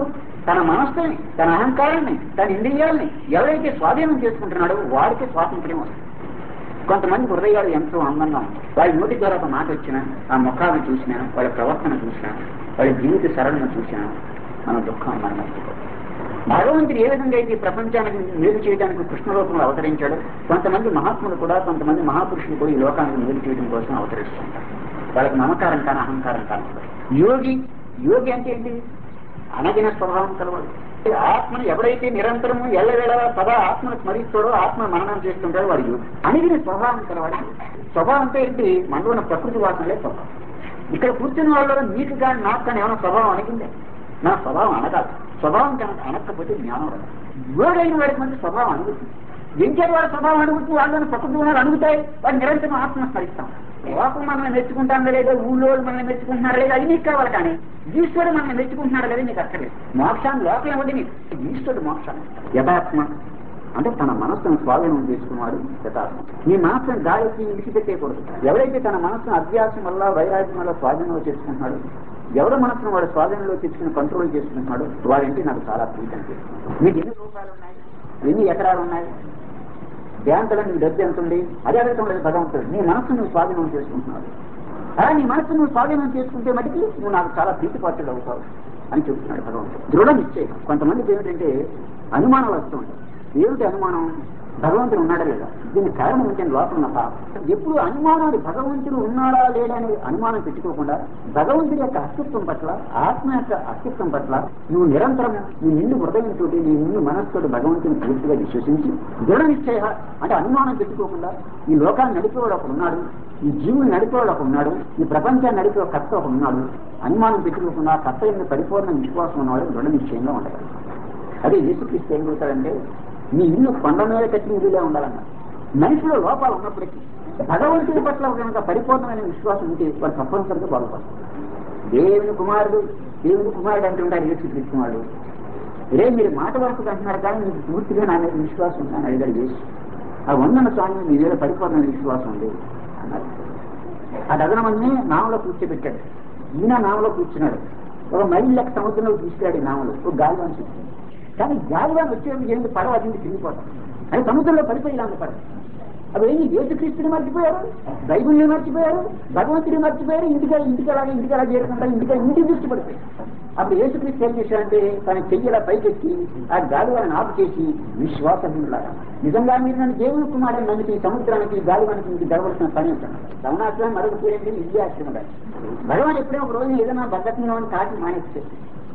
తన మనస్సుని తన అహంకారాన్ని తన ఇంద్రియాలని ఎవరైతే స్వాధీనం చేసుకుంటున్నాడో వాడికి స్వాతంత్ర్యం వస్తుంది కొంతమంది హృదయాలు ఎంతో అందంగా ఉంటాయి వాళ్ళ నోటి ద్వారా ఒక మాట వచ్చినా ఆ ముఖాలను చూసినా వాళ్ళ ప్రవర్తన చూసినా వాళ్ళ జీవిత సరళను చూసినా మన దుఃఖం మనం మర్చిపోతాం భగవంతుడు ఏ విధంగా అయితే ఈ ప్రపంచానికి మేలు చేయడానికి కృష్ణ రూపంలో అవతరించాడో కొంతమంది మహాత్ములు కూడా కొంతమంది మహాపురుషులు కూడా ఈ లోకానికి మేలు చేయడం కోసం అవతరిస్తుంటారు వాళ్ళకి మమకారం కానీ అహంకారం కానీ ఉండదు. యోగి యోగి అంటే ఏంటి అనగిన స్వభావం కలవాడు ఆత్మను ఎవడైతే నిరంతరము ఎల్లవేళ సదా ఆత్మను స్మరిస్తాడో ఆత్మ మననం చేస్తుంటాడో వాడు యోగి అణిగిన స్వభావం కలవాడు స్వభావం అంటే ఏంటి మనలో ఉన్న ప్రకృతి వాసనలే స్వభావం ఇక్కడ కూర్చున్న వాళ్ళలో నీకు కానీ నాకు కానీ ఏమైనా స్వభావం అణిగిందే నా స్వభావం అనగాలి స్వభావం కనుక అనకపోతే జ్ఞానం రాదు యోగైన వాడికి మంచి స్వభావం అడుగుతుంది ఎంకే వాడి స్వభావం అడుగుతూ వాళ్ళని ప్రకృతి గుణాలు అడుగుతాయి వాడు నిరంతరం ఆత్మ స్మరిస్తాం లోకం మనల్ని మెచ్చుకుంటాం లేదా ఊళ్ళో వాళ్ళు మనల్ని మెచ్చుకుంటున్నారు లేదా అది నీకు కావాలి కానీ ఈశ్వరుడు మనల్ని మెచ్చుకుంటున్నాడు లేదా నీకు అక్కర్లేదు మోక్షాన్ని లోకం ఇవ్వండి నీకు ఈశ్వరుడు మోక్షాన్ని యథాత్మ అంటే తన మనస్సును స్వాధీనం చేసుకున్నాడు యథాత్మ నీ మనస్సును గాలికి విడిచిపెట్టేయకూడదు ఎవరైతే తన మనస్సును అభ్యాసం వల్ల వైరాగ్యం వల్ల స్వాధీనంలో చేసుకుంటున్నాడు ఎవరి మనసును వాడు స్వాధీనంలో తెచ్చుకుని కంట్రోల్ చేసుకుంటున్నాడు వాడంటే నాకు చాలా ప్రీతి అనిపిస్తుంది మీకు ఎన్ని రూపాయలు ఉన్నాయి ఎన్ని ఎకరాలు ఉన్నాయి బ్యాంకులో నీకు డబ్బు ఎంత ఉంది అదే అడగటం లేదు భగవంతుడు నీ మనస్సు నువ్వు స్వాధీనం చేసుకుంటున్నావు అలా నీ మనస్సు నువ్వు స్వాధీనం చేసుకుంటే మటుకి నువ్వు నాకు చాలా ప్రీతిపాత్రుడు అవుతావు అని చెప్తున్నాడు భగవంతుడు దృఢ నిశ్చయం కొంతమందికి ఏమిటంటే అనుమానాలు వస్తూ ఉంటాయి ఏమిటి అనుమానం భగవంతుడు ఉన్నాడా లేదా దీనికి కారణం ఏంటంటే లోపల ఉన్న పాపం ఎప్పుడు అనుమానాలు భగవంతుడు ఉన్నాడా లేడా అనే అనుమానం పెట్టుకోకుండా భగవంతుడి యొక్క అస్తిత్వం పట్ల ఆత్మ యొక్క అస్తిత్వం పట్ల నువ్వు నిరంతరం నీ నిండు హృదయంతో నీ నిండు మనస్సుతో భగవంతుని పూర్తిగా విశ్వసించి దృఢ నిశ్చయ అంటే అనుమానం పెట్టుకోకుండా ఈ లోకాన్ని నడిపేవాడు ఒకడు ఉన్నాడు ఈ జీవుని నడిపేవాడు ఒకడు ఉన్నాడు ఈ ప్రపంచాన్ని నడిపే ఒక కర్త ఒకడు ఉన్నాడు అనుమానం పెట్టుకోకుండా కర్త యొక్క పరిపూర్ణ విశ్వాసం ఉన్నవాడు దృఢ నిశ్చయంగా ఉండగలడు అదే యేసుక్రీస్తు ఏం చెబుతాడంటే నీ ఇల్లు కొండ మీద కట్టిన ఇల్లులే ఉండాలన్న మనిషిలో లోపాలు ఉన్నప్పటికీ భగవంతుడి పట్ల కనుక పరిపూర్ణమైన విశ్వాసం ఉంటే వాడు తప్పనిసరిగా బాగుపడతాడు దేవుని కుమారుడు దేవుని కుమారుడు అంటుంటారు యేసుక్రీస్తు వాడు రే మీరు మాట వరకు అంటున్నారు కానీ మీకు పూర్తిగా నా మీద విశ్వాసం ఉందని అడిగాడు యేసు ఆ వందన స్వామి మీ మీద పరిపూర్ణమైన విశ్వాసం ఉంది అన్నారు ఆ డజన మందిని నామలో కూర్చోబెట్టాడు ఈయన నామలో కూర్చున్నాడు ఒక మైల్ లెక్క సముద్రంలో తీసుకెళ్ళాడు ఈ నామలో ఒక గాలివాన్ చూసి కానీ గాలివాన్ వచ్చేందుకు ఏంటి పడవ అది తిరిగిపోతాం అది సముద్రంలో పడిపోయి ఇలాంటి పడవ అవి ఏంటి యేసుక్రీస్తుని మర్చిపోయారు బైబిల్ని మర్చిపోయారు భగవంతుని మర్చిపోయారు ఇంటికి ఇంటికి అలాగే ఇంటికి అలా చేరుకుంటారు ఇంటికి ఇంటికి దృష్టి పడిపోయి అప్పుడు యేసుక్రీస్తు ఏం చేశాడంటే తన చెయ్యిలా పైకెత్తి ఆ గాలివాన్ని ఆపు చేసి విశ్వాసహీనులాగా నిజంగా మీరు నన్ను దేవుని కుమారుడు నన్ను ఈ సముద్రానికి ఈ గాలివానికి ఇంటికి గడవలసిన పని ఉంటాను రమణాశ్రమం మరొక పేరేంటి విద్యాశ్రమం భగవాన్ ఎప్పుడో ఒక రోజు ఏదైనా బద్దకంగా ఉండి కాకి మానేస్తే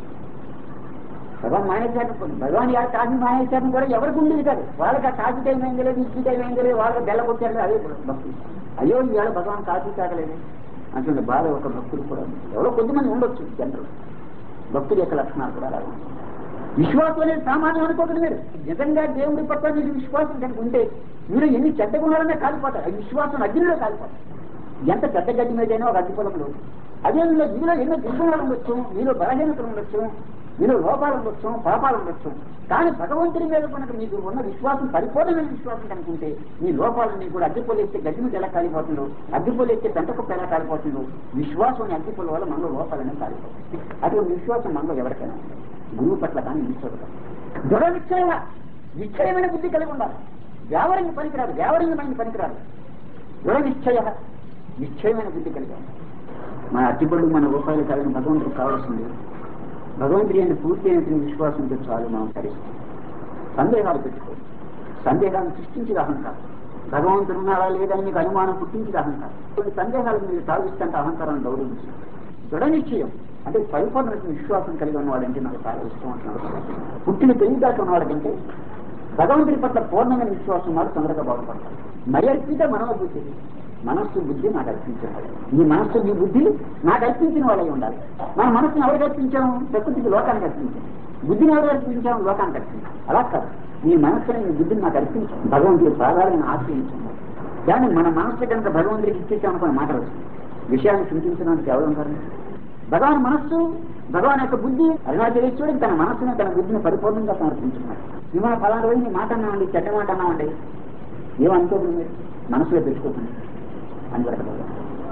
భగవాన్ మానేశారు భగవాన్ యారు కాకి మానేశారని కూడా ఎవరికి ఉండేది కాదు వాళ్ళకి ఆ కాకి టైం ఏం తెలియదు ఇచ్చి టైం ఏం తెలియదు వాళ్ళకి బెల్ల కొట్టారు అదే భక్తులు అయ్యో ఇవాళ భగవాన్ కాకి తాగలేదు అటువంటి బాధ ఒక భక్తుడు కూడా ఉంది. ఎవరో కొద్దిమంది ఉండొచ్చు జనరల్ భక్తుడి యొక్క లక్షణాలు కూడా అలాగే ఉంటాయి. విశ్వాసం అనేది సామాన్యం అనుకోకండి మీరు నిజంగా దేవుడి పట్ల మీకు విశ్వాసం కనుక ఉంటే మీరు ఎన్ని చెడ్డ గుణాలనే కాలిపోతారు ఆ విశ్వాసం అగ్నిలో కాలిపోతారు ఎంత పెద్ద గడ్డి మీదైనా ఒక అగ్గి పొలంలో అదే మీలో మీలో ఎన్నో దుర్గుణాలు ఉండొచ్చు మీలో బలహీనతలు ఉండొచ్చు మీలో లోపాలు ఉండొచ్చు పాపాలు ఉండొచ్చు కానీ భగవంతుడి మీద కనుక మీకు ఉన్న విశ్వాసం పరిపూర్ణమైన విశ్వాసం కనుకుంటే మీ లోపాలని కూడా అగ్గిపోలేస్తే గడ్డి మీద ఎలా కాలిపోతుందో అగ్గిపోలేస్తే పెంటకుప్ప ఎలా కాలిపోతుందో విశ్వాసం అగ్గిపోల వల్ల మనలో లోపాలనే కాలిపోతుంది అటువంటి విశ్వాసం మనలో ఎవరికైనా ఉంది. గురువు పట్ల కానీ ఈశ్వరుడు దృఢ నిశ్చయ నిశ్చయమైన బుద్ధి కలిగి ఉండాలి వ్యావరంగి పనికిరాదు వ్యావరంగమైన పనికిరాదు దృఢ నిశ్చయ నిశ్చయమైన బుద్ధి కలిగి ఉండాలి మన అట్టిపళ్ళు మన రూపాయలు కాదని భగవంతుడికి కావాల్సింది భగవంతుడి అని పూర్తి అయినటువంటి విశ్వాసంతో చాలు మనం తరిస్తాం సందేహాలు పెట్టుకోండి సందేహాన్ని సృష్టించి అహంకారం భగవంతుడు ఉన్నాడా లేదని మీకు అనుమానం పుట్టించి అహంకారం కొన్ని సందేహాలు మీరు సాగిస్తుంటే అహంకారాన్ని గౌరవించి దృఢ నిశ్చయం అంటే పరిపూర్ణమైన విశ్వాసం కలిగి ఉన్నవాడంటే నాకు చాలా ఇష్టం అంటున్నాడు పుట్టిన తెలివిదాకా ఉన్నవాడికంటే భగవంతుడి పట్ల పూర్ణమైన విశ్వాసం వాడు తొందరగా బాగుపడతాడు మర్యాద మనోబుద్ధి మనస్సు బుద్ధి నాకు అర్పించిన వాడు నీ మనస్సు నీ బుద్ధి నాకు అర్పించిన వాళ్ళై ఉండాలి మన మనస్సును ఎవరికి అర్పించాము ప్రకృతికి లోకానికి అర్పించాం బుద్ధిని ఎవరు అర్పించాము లోకానికి అర్పించాం అలా కాదు నీ మనస్సుని నీ బుద్ధిని నాకు అర్పించాం భగవంతుడి పాదాలను ఆశ్రయించాము కానీ మన మనస్సు కనుక భగవంతుడికి ఇచ్చేసాం అనుకున్న మాట వస్తుంది విషయాన్ని చింతించడానికి ఎవరు ఉంటారు భగవాన్ మనస్సు భగవాన్ యొక్క బుద్ధి అరుణాచలేశ్వరుడికి తన మనస్సును తన బుద్ధిని పరిపూర్ణంగా సమర్పించుకున్నాడు విమాన ఫలానా రోజు నీ మాట అన్నామండి చెడ్డ మాట అన్నామండి ఏమనుకోకుండా మీరు మనసులో పెట్టుకోకండి అని కూడా భగవాన్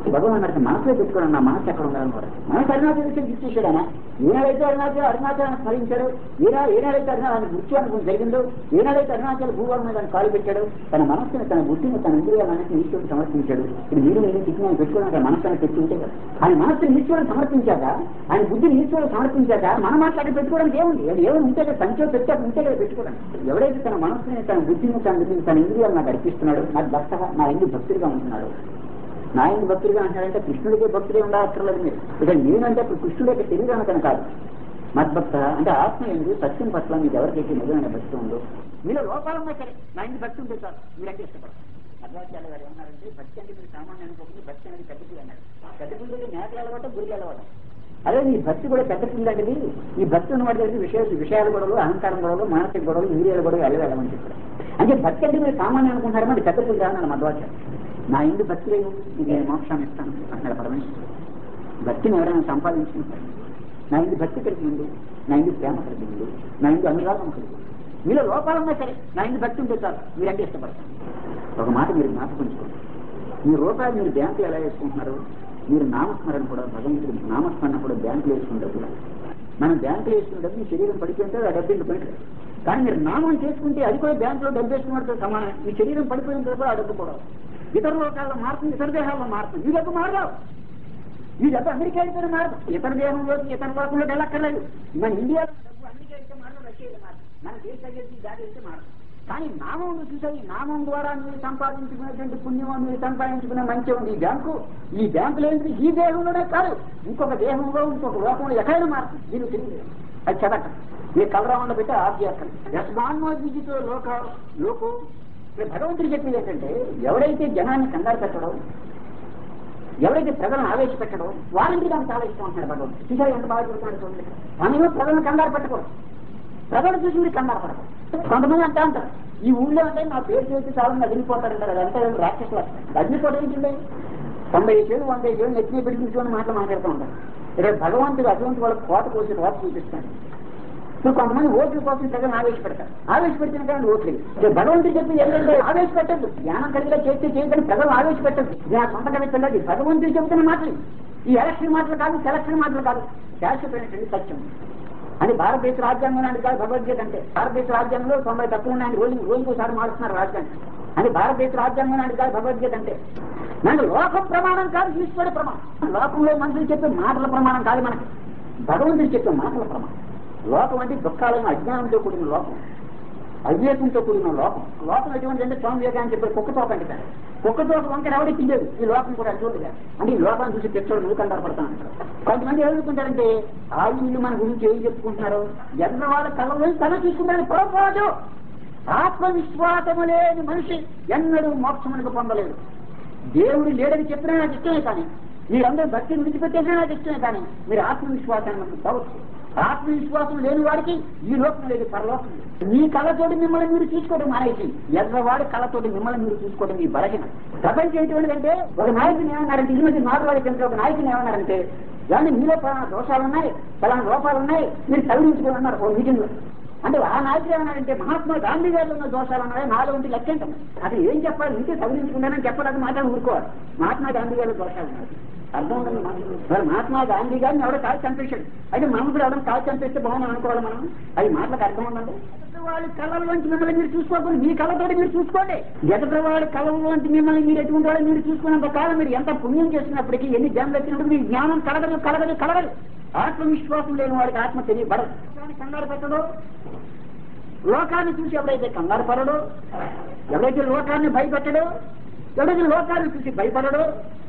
భగవాన్ అన్నట్టు మనసులో పెట్టుకున్నాను నా మనసు ఎక్కడ ఉండాలన్నమాట మనసు అరుణాచల్ ఇచ్చేసాడు ఆయన ఏనాడైతే అరుణాచల్ అరుణాచలాన్ని స్మరించాడు ఏనా ఏనాడైతే అరుణాచల్ మృత్యు అనుకుని జరిగిందో ఏనాడైతే అరుణాచల్ భూభాగం మీద ఆయన కాలు పెట్టాడు తన మనస్సుని తన బుద్ధిని తన ఇంద్రియాలన్నింటినీ ఈశ్వరుడు సమర్పించాడు ఇప్పుడు మీరు నేను చిన్న పెట్టుకున్నాక మనస్సుని పెట్టుకుంటే కదా ఆయన మనస్సుని ఈశ్వరుడు సమర్పించాక ఆయన బుద్ధిని ఈశ్వరుడు సమర్పించాక మన మాట్లాడి పెట్టుకోవడానికి ఏముంది అది ఏమి ఉంటే కదా సంఖ్య పెట్టాక ఉంటే కదా పెట్టుకోవడానికి ఎవరైతే తన మనస్సుని తన బుద్ధిని తన బుద్ధిని తన ఇంద్రియాలు నాకు అర్పిస్తున్నాడు నాకు భక్తగా నా ఇందు భక్తుడిగా ఉంటున్నాడు నా ఇందు భక్తుడిగా అంటాడంటే కృష్ణుడికే భక్తుడే ఉండక్కర్లేదు మీరు ఇక నేనంటే ఇప్పుడు కృష్ణుడి యొక్క శరీరానికని కాదు మద్భక్త అంటే ఆత్మ ఎందు సత్యం పట్ల మీకు ఎవరికైతే నిజమైన భక్తి ఉందో మీలో లోపాలన్నా సరే నా ఇంటి భక్తి ఉంటే చాలు మీరంటే ఇష్టపడతారు మధ్వాచార్య గారు ఏమన్నారంటే భక్తి అంటే మీరు సామాన్య అనుకోకుండా భక్తి అనేది పెద్ద పిల్ల అన్నాడు పెద్ద పిల్లలు మేకలు అలవాటం గురికి అలవాటం అదే ఈ భక్తి కూడా పెద్ద పిల్ల అంటే ఈ భక్తి ఉన్న వాటి దగ్గర విషయ విషయాల గొడవలు అహంకారం గొడవలు మానసిక గొడవలు ఇంద్రియాల గొడవలు అవి వెళ్ళమని చెప్పారు అంటే భక్తి అంటే మీరు సామాన్యం అనుకుంటారు మరి పెద్ద పిల్ల అన్నాడు మధ్వాచార్య నా ఇంటి భక్తి లేదు నీకు నేను మోక్షాన్ని ఇస్తాను అంటున్నాడు పరమేశ్వరుడు భక్తిని ఎవరైనా సంపాదించుకుంటారు నా ఇంటి భక్తి కలిగి ఉంది నా ఇంటి ప్రేమ కలిగి ఉంది నా ఇంటి అనురాగం కలిగి ఉంది మీలో లోపాలన్నా సరే నా ఇంటి భక్తి ఉంటే చాలు మీరంటే ఇష్టపడతారు ఒక మాట మీరు జ్ఞాపకించుకోండి మీ రూపాయలు మీరు బ్యాంకులు ఎలా వేసుకుంటున్నారు మీరు నామస్మరణ కూడా భగవంతుడి నామస్మరణ కూడా బ్యాంకులు వేసుకుంటారు కూడా మనం బ్యాంకులు వేసుకుంటే మీ శరీరం పడిపోయింటే ఆ డబ్బు ఇంటి పోయింది కానీ మీరు నామం చేసుకుంటే అది కూడా బ్యాంకులో డబ్బు వేసుకున్నట్టు సమానం మీ శరీరం పడిపోయిన తర్వాత ఆ డబ్బు కూడా ఇతర లోకాల్లో మారుతుంది ఇతర దేహాల్లో మారుతుంది ఈ డబ్బు మారరావు ఈ డబ్బు అమెరికా అయితే మారదు ఇతర దేశంలోకి ఇతర లోకంలోకి వెళ్ళక్కర్లేదు మన ఇండియాలో డబ్బు అమెరికా అయితే మారదు రష్యా అయితే మారదు మన దేశ అయ్యేది దాడి అయితే మారదు కానీ నామం చూసావు ఈ నామం ద్వారా మీరు సంపాదించుకునేటువంటి పుణ్యం మీరు సంపాదించుకునే మంచి ఉంది ఈ బ్యాంకు ఈ బ్యాంకులో ఏంటి ఈ దేహంలోనే కాదు ఇంకొక దేహంలో ఇంకొక లోకంలో ఎక్కడైనా మారుతుంది దీనికి తెలియదు అది చదక ఈ కలరామంలో పెట్టి ఆఫ్ చేస్తాను యస్మాన్మోదితో లోక లోకు ఇక్కడ భగవంతుడు చెప్పింది ఏంటంటే ఎవరైతే జనాన్ని కంగారు పెట్టడం ఎవరైతే ప్రజలను ఆవేశపెట్టడం వారంటే నాకు చాలా ఇష్టం అంటున్నాడు భగవంతుడు చూసారు ఎంత బాగా చెప్తున్నాడు చూడండి మనమే ప్రజలను కంగారు పెట్టకూడదు ప్రజలు చూసి మీరు కంగారు పడకూడదు కొంతమంది అంటా ఉంటారు ఈ ఊళ్ళో అంటే నా పేరు చేసి చాలా అదిరిపోతారంటారు అదంతా రాక్షసులు అగ్నిపోవడం ఏంటండి తొంభై ఏళ్ళు వంద ఏళ్ళు నెత్తిని పెట్టి మాటలు మాట్లాడుతూ ఉంటారు ఇక్కడ భగవంతుడు అటువంటి వాళ్ళకి కోట కోసి రోత చూపిస్తాడు ఇప్పుడు కొంతమంది ఓట్ల కోసం ప్రజలను ఆవేశపెడతారు ఆవేశపెట్టిన కానీ ఓట్లు ఇక భగవంతుడు చెప్పి ఏంటంటే ఆవేశపెట్టద్దు జ్ఞానం కలిగిలా చేస్తే చేయదని ప్రజలు ఆవేశపెట్టద్దు నా సొంతగా వెళ్ళదు భగవంతుడు చెబుతున్న మాటలు ఈ ఎలక్షన్ మాటలు కాదు సెలక్షన్ మాటలు కాదు శాశ్వతమైనటువంటి సత్యం అని భారతదేశ రాజ్యాంగం నాటి కాదు భగవద్గీత అంటే భారతదేశ రాజ్యాంగంలో తొంభై తక్కువ ఉన్నాయని రోజు రోజుకు ఒకసారి మారుస్తున్నారు రాజ్యాంగం అని భారతదేశ రాజ్యాంగం నాటి కాదు భగవద్గీత అంటే మనకు లోకం ప్రమాణం కాదు ఈశ్వరుడి ప్రమాణం లోకంలో మనుషులు చెప్పే మాటల ప్రమాణం కాదు మనకి భగవంతుడు చెప్పే మాటల ప్రమాణం లోకం అంటే దుఃఖాలను అజ్ఞానంతో కూడిన లోకం అవివేకంతో కూడిన లోకం లోకం ఎటువంటి అంటే స్వామి వివేకాన్ని చెప్పే కుక్క తోక అంటే కుక్క తోక వంకర ఎవడెక్కిండేది ఈ లోకం కూడా చూడగా అంటే ఈ లోకాన్ని చూసి తెచ్చోడు నువ్వు కంటారు పడతాను కొంతమంది ఏమనుకుంటారంటే ఆ ఇల్లు మన గురించి ఏం చెప్పుకుంటున్నారు ఎన్న వాళ్ళ కళ్ళలో తల చూసుకుంటారని పొరపాటు ఆత్మవిశ్వాసము లేని మనిషి ఎన్నడూ మోక్షమునికి పొందలేదు దేవుడు లేడని చెప్పినా నాకు ఇష్టమే కానీ మీరందరూ భక్తిని విడిచిపెట్టేసినా నాకు ఇష్టమే కానీ మీరు ఆత్మవిశ్వాసాన్ని పోవచ్చు ఆత్మవిశ్వాసం లేని వాడికి ఈ లోకం లేదు పరలోకం లేదు. మీ కళతోటి మిమ్మల్ని మీరు చూసుకోవడం మానేసి ఎర్రవాడి కళతోటి మిమ్మల్ని మీరు చూసుకోవడం మీ బలహీన ప్రపంచం ఎటువంటిదంటే ఒక నాయకుని ఏమన్నారంటే ఈ మధ్య నాటువాడి కంటే ఒక నాయకుని ఏమన్నారంటే కానీ మీలో పలానా దోషాలు ఉన్నాయి పలానా లోపాలు ఉన్నాయి మీరు సవరించుకోని అన్నారు ఓ మీటింగ్ లో అంటే ఆ నాయకుడు ఏమన్నారంటే మహాత్మా గాంధీ గారిలో ఉన్న దోషాలు ఉన్నాయి నాలో ఉంటే లెక్కంటాం అది ఏం చెప్పాలి ఇంకే సవరించుకున్నానని చెప్పడానికి మాట్లాడి ఊరుకోవాలి మహాత్మా గాంధీ గారిలో దోషాలు ఉన్నాయి అర్థం ఉందండి మాకు. మరి మహాత్మా గాంధీ గారిని ఎవడో కాల్ చంపేశాడు అయితే మనం కూడా ఎవరైనా కాల్ చంపేస్తే బాగుంది అనుకోవాలి మనం అది మాటలకు అర్థం ఉందండి వాళ్ళ కళలోంచి మిమ్మల్ని మీరు చూసుకోకుండా మీ కళతోటి మీరు చూసుకోండి ఎదుటి వాడి కళలోంచి మిమ్మల్ని మీరు ఎటువంటి వాళ్ళు మీరు చూసుకున్నంత కాలం మీరు ఎంత పుణ్యం చేసినప్పటికీ ఎన్ని జన్మలు వచ్చినప్పుడు మీ జ్ఞానం కలగదు కలగదు కలగదు ఆత్మవిశ్వాసం లేని వాడికి ఆత్మ తెలియబడదు లోకాన్ని కంగారు పెట్టడు లోకాన్ని చూసి ఎవడైతే కంగారు పడడు ఎవడైతే లోకాన్ని భయపెట్టడో ఎవడైతే లోకాన్ని చూసి భయపడడో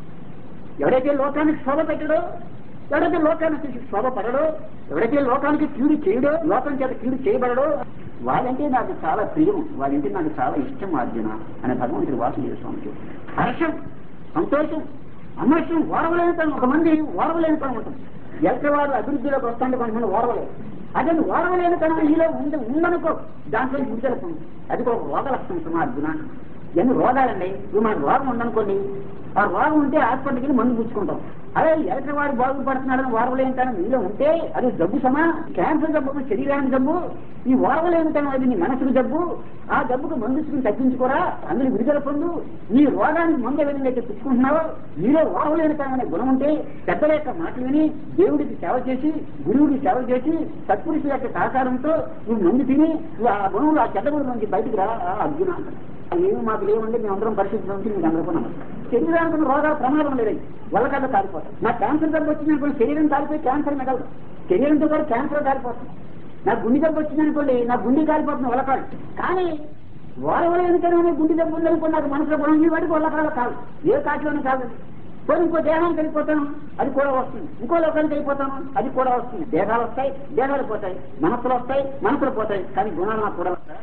ఎవడైతే లోకానికి శోభ పెట్టడో ఎవడైతే లోకాన్ని చూసి శోభ పడడో ఎవడైతే లోకానికి కీడు చేయడో లోకం చేత కీడు చేయబడడో వాళ్ళంటే నాకు చాలా ప్రియం వాళ్ళంటే నాకు చాలా ఇష్టం అర్జున అనే భగవంతుడు వాసుదేవ స్వామికి హర్షం సంతోషం అమర్షం ఓరవలేని తనం ఒకమంది ఓరవలేని తనం ఉంటుంది ఎలకవాడు అభివృద్ధిలోకి వస్తుంటే కొంతమంది ఓరవలేదు అదే ఓరవలేని తనం ఈలో ఉంది ఉందనుకో దాంట్లో విడుదల పొందు అది ఒక రోగ లక్షణం సుమా అర్జున ఎన్ని రోగాలండి ఇప్పుడు మనకు రోగం ఉందనుకోండి ఆ రోగం ఉంటే హాస్పిటల్కి వెళ్ళి మందు పుచ్చుకుంటాం అదే ఎలక్ట్రి వాడు బాగుపడుతున్నాడని వారవలేంటాను మీలో ఉంటే అది జబ్బు సమా క్యాన్సర్ జబ్బు శరీరానికి జబ్బు ఈ వారవలేంటాను అది నీ మనసుకు జబ్బు ఆ జబ్బుకు మందుసుకుని తగ్గించుకోరా అందులో విడుదల పొందు నీ రోగానికి మందు ఏ విధంగా అయితే పుచ్చుకుంటున్నావో నీలో వారవలేనితనం అనే గుణం ఉంటే పెద్దల యొక్క మాటలు విని దేవుడికి సేవ చేసి గురువుకి సేవ చేసి సత్పురుషుల యొక్క సహకారంతో నువ్వు మందు తిని నువ్వు ఆ గుణంలో ఆ చెడ్డ గుణం నుంచి బయటికి రా ఆ అర్జున అంటాడు. ఏమి మాకు లేవండి మేము అందరం పరిస్థితి నుంచి మీకు అందరికీ నమస్కారం శరీరానికి ఉన్న రోగాల ప్రమాదం లేదు వల్లకల్లా కాలిపోతాం నాకు క్యాన్సర్ జబ్బు వచ్చింది అనుకోండి శరీరం కాలిపోయి క్యాన్సర్ మిగలదు శరీరంతో కూడా క్యాన్సర్ కాలిపోతుంది నాకు గుండె జబ్బు వచ్చింది అనుకోండి నా గుండె కాలిపోతుంది వల్లకాడు కానీ వారవల ఎందుకనే గుండె జబ్బు ఉందనుకో నాకు మనసులో కూడా ఈ వాటికి వల్లకాల కాదు ఏ కాటిలోనే కాదు పోనీ ఇంకో దేహానికి వెళ్ళిపోతాను అది కూడా వస్తుంది ఇంకో లోకానికి వెళ్ళిపోతాను అది కూడా వస్తుంది దేహాలు వస్తాయి దేహాలు పోతాయి మనసులు వస్తాయి మనసులు పోతాయి కానీ గుణాలు నాకు కూడా వస్తాయి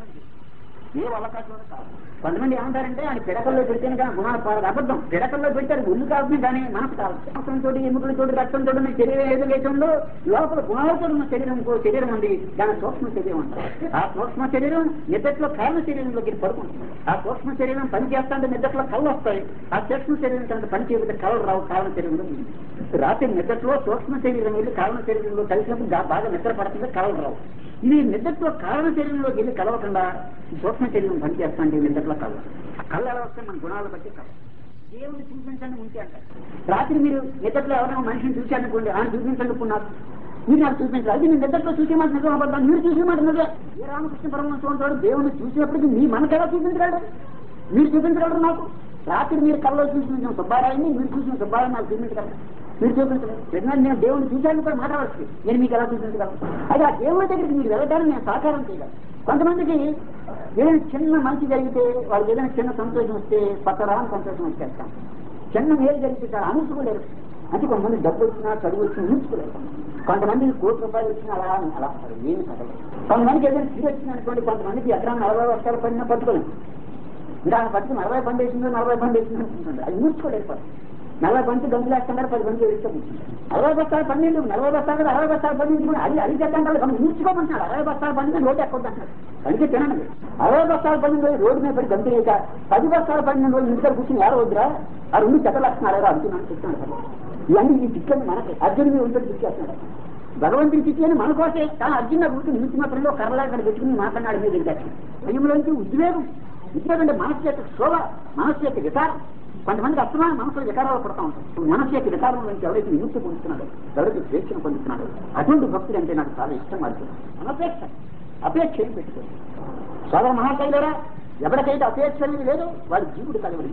ఏ వల్లకాట్లోనే కాదు కొంతమంది ఏమంటారంటే ఆయన పిడకల్లో పెడితేనే కానీ గుణాలు పారదు అబద్ధం పిడకల్లో పెడితే అది ఒళ్ళు కాదు కానీ మనసు కాదు రక్తంతో ఎముకలతో రక్తంతో ఉన్న శరీరం ఏదైతే ఉందో లోపల గుణాలతో ఉన్న శరీరం ఇంకో శరీరం ఉంది దాని సూక్ష్మ శరీరం అంటారు ఆ సూక్ష్మ శరీరం నిద్రలో కారణ శరీరంలోకి పడుకుంటుంది ఆ సూక్ష్మ శరీరం పని చేస్తాంటే నిద్రలో కళ్ళు వస్తాయి ఆ సూక్ష్మ శరీరం కనుక పని చేయకపోతే కళ్ళు రావు కారణ శరీరంలో ఉంది. రాత్రి నిద్రలో సూక్ష్మ శరీరం వెళ్ళి కారణ శరీరంలో కలిసినప్పుడు గా- బాగా నిద్ర పడుతుంది కళ్ళు రావు ఇది నిద్రతో కారణ శరీరంలోకి వెళ్ళి కలవకుండా ఈ సూక్ష్మ శరీరం పనిచేస్తాంటే నిద్రలో కలవ కళ్ళు ఎలా వస్తే మన గుణాలు బట్టి కలవ దేవుడిని చూపించండి ఉంటే అంటారు రాత్రి మీరు నిద్రలో ఎవరైనా మనిషిని చూశారనుకోండి ఆయన చూపించండి ఇప్పుడు నాకు మీరు నాకు చూపించారు అది నేను నిద్రలో చూసే మాట నిజం అబద్ధాలు మీరు చూసే మాట నిజం ఏ రామకృష్ణ పరమహంస ఉంటాడు దేవుడిని చూసినప్పటికీ మీ మనకు ఎలా చూపించగలడు మీరు చూపించగలరు నాకు రాత్రి మీరు కళ్ళలో చూసిన సుబ్బారాయని మీరు చూసిన సుబ్బారాయని నాకు చూపించగలరు మీరు చూపించలేదు ఎందుకంటే నేను దేవుడిని చూశాను కూడా మాట్లాడవచ్చు నేను మీకు ఎలా చూపించగలను అయితే ఆ దేవుడి దగ్గరికి మీరు వెళ్ళడానికి నేను సహకారం చేయగలను కొంతమందికి ఏదైనా చిన్న మంచి జరిగితే వాళ్ళకి ఏదైనా చిన్న సంతోషం వస్తే పక్కరాని సంతోషం వచ్చేస్తాం చిన్న మేలు జరిగితే చాలా అనుసుకోలేరు అంటే కొంతమంది డబ్బు వచ్చినా చదువు వచ్చినా ఉంచుకోలేరు కొంతమంది కోటి రూపాయలు వచ్చినా అలా అలా ఉంటారు ఏమి కదలరు కొంతమందికి ఏదైనా సీరియస్ వచ్చింది అనుకోండి కొంతమందికి ఎకరా నలభై వర్షాలు పడినా పట్టుకోలేదు ఇంకా ఆయన పట్టుకుని నలభై బండి వేసిందో నలభై బండి వేసిందో అనుకుంటుంది అది మూర్చుకోలేదు నలభై బండి గంతులు వేస్తున్నారు పది బండి వేస్తే కూర్చుంటారు అరవై బస్తాలు పన్నెండు నలభై బస్తాలు కదా అరవై బస్తాలు పన్నెండు అది అది చెప్పండి కానీ మూర్చుకోమంటున్నాడు అరవై బస్తాలు పన్నెండు రోడ్డు ఎక్కడ అంటున్నాడు అందుకే తినండి అరవై బస్తాలు పన్నెండు రోజులు రోడ్డు మీద పడి గంతులు వేయక పది బస్తాలు పన్నెండు రోజులు ఇంటికి కూర్చుని ఎవరు వద్దురా ఆ రెండు చెత్తలు వస్తున్నారు అర్జున్ చెప్తున్నాడు కదా ఇవన్నీ ఈ చిక్కని మనకి అర్జున్ మీద ఉంటుంది చిక్కేస్తున్నాడు భగవంతుని చిక్కని మన కోసే కానీ అర్జున్ గురించి నిలిచి మాత్రంలో కర్రలా ఇక్కడ పెట్టుకుని మాట్లాడాడు మీద దిగాడు భయంలోంచి ఉద్వేగం ఉద్వేగం అంటే మనసు యొక్క శోభ మనసు యొక్క వికారం కొంతమంది అసలు మనసులో వికారాలు పడతా ఉంటాయి మనసు యొక్క వికారం నుంచి ఎవరైతే విముక్తి పొందుతున్నాడో ఎవరైతే స్వేచ్ఛను పొందుతున్నాడో అటువంటి భక్తులు అంటే నాకు చాలా ఇష్టం అర్జున్ అనపేక్ష అపేక్ష ఏం పెట్టుకోండి సోదర మహాశైలరా ఎవరికైతే అపేక్ష అనేది లేదో వాడి జీవుడు కలవడి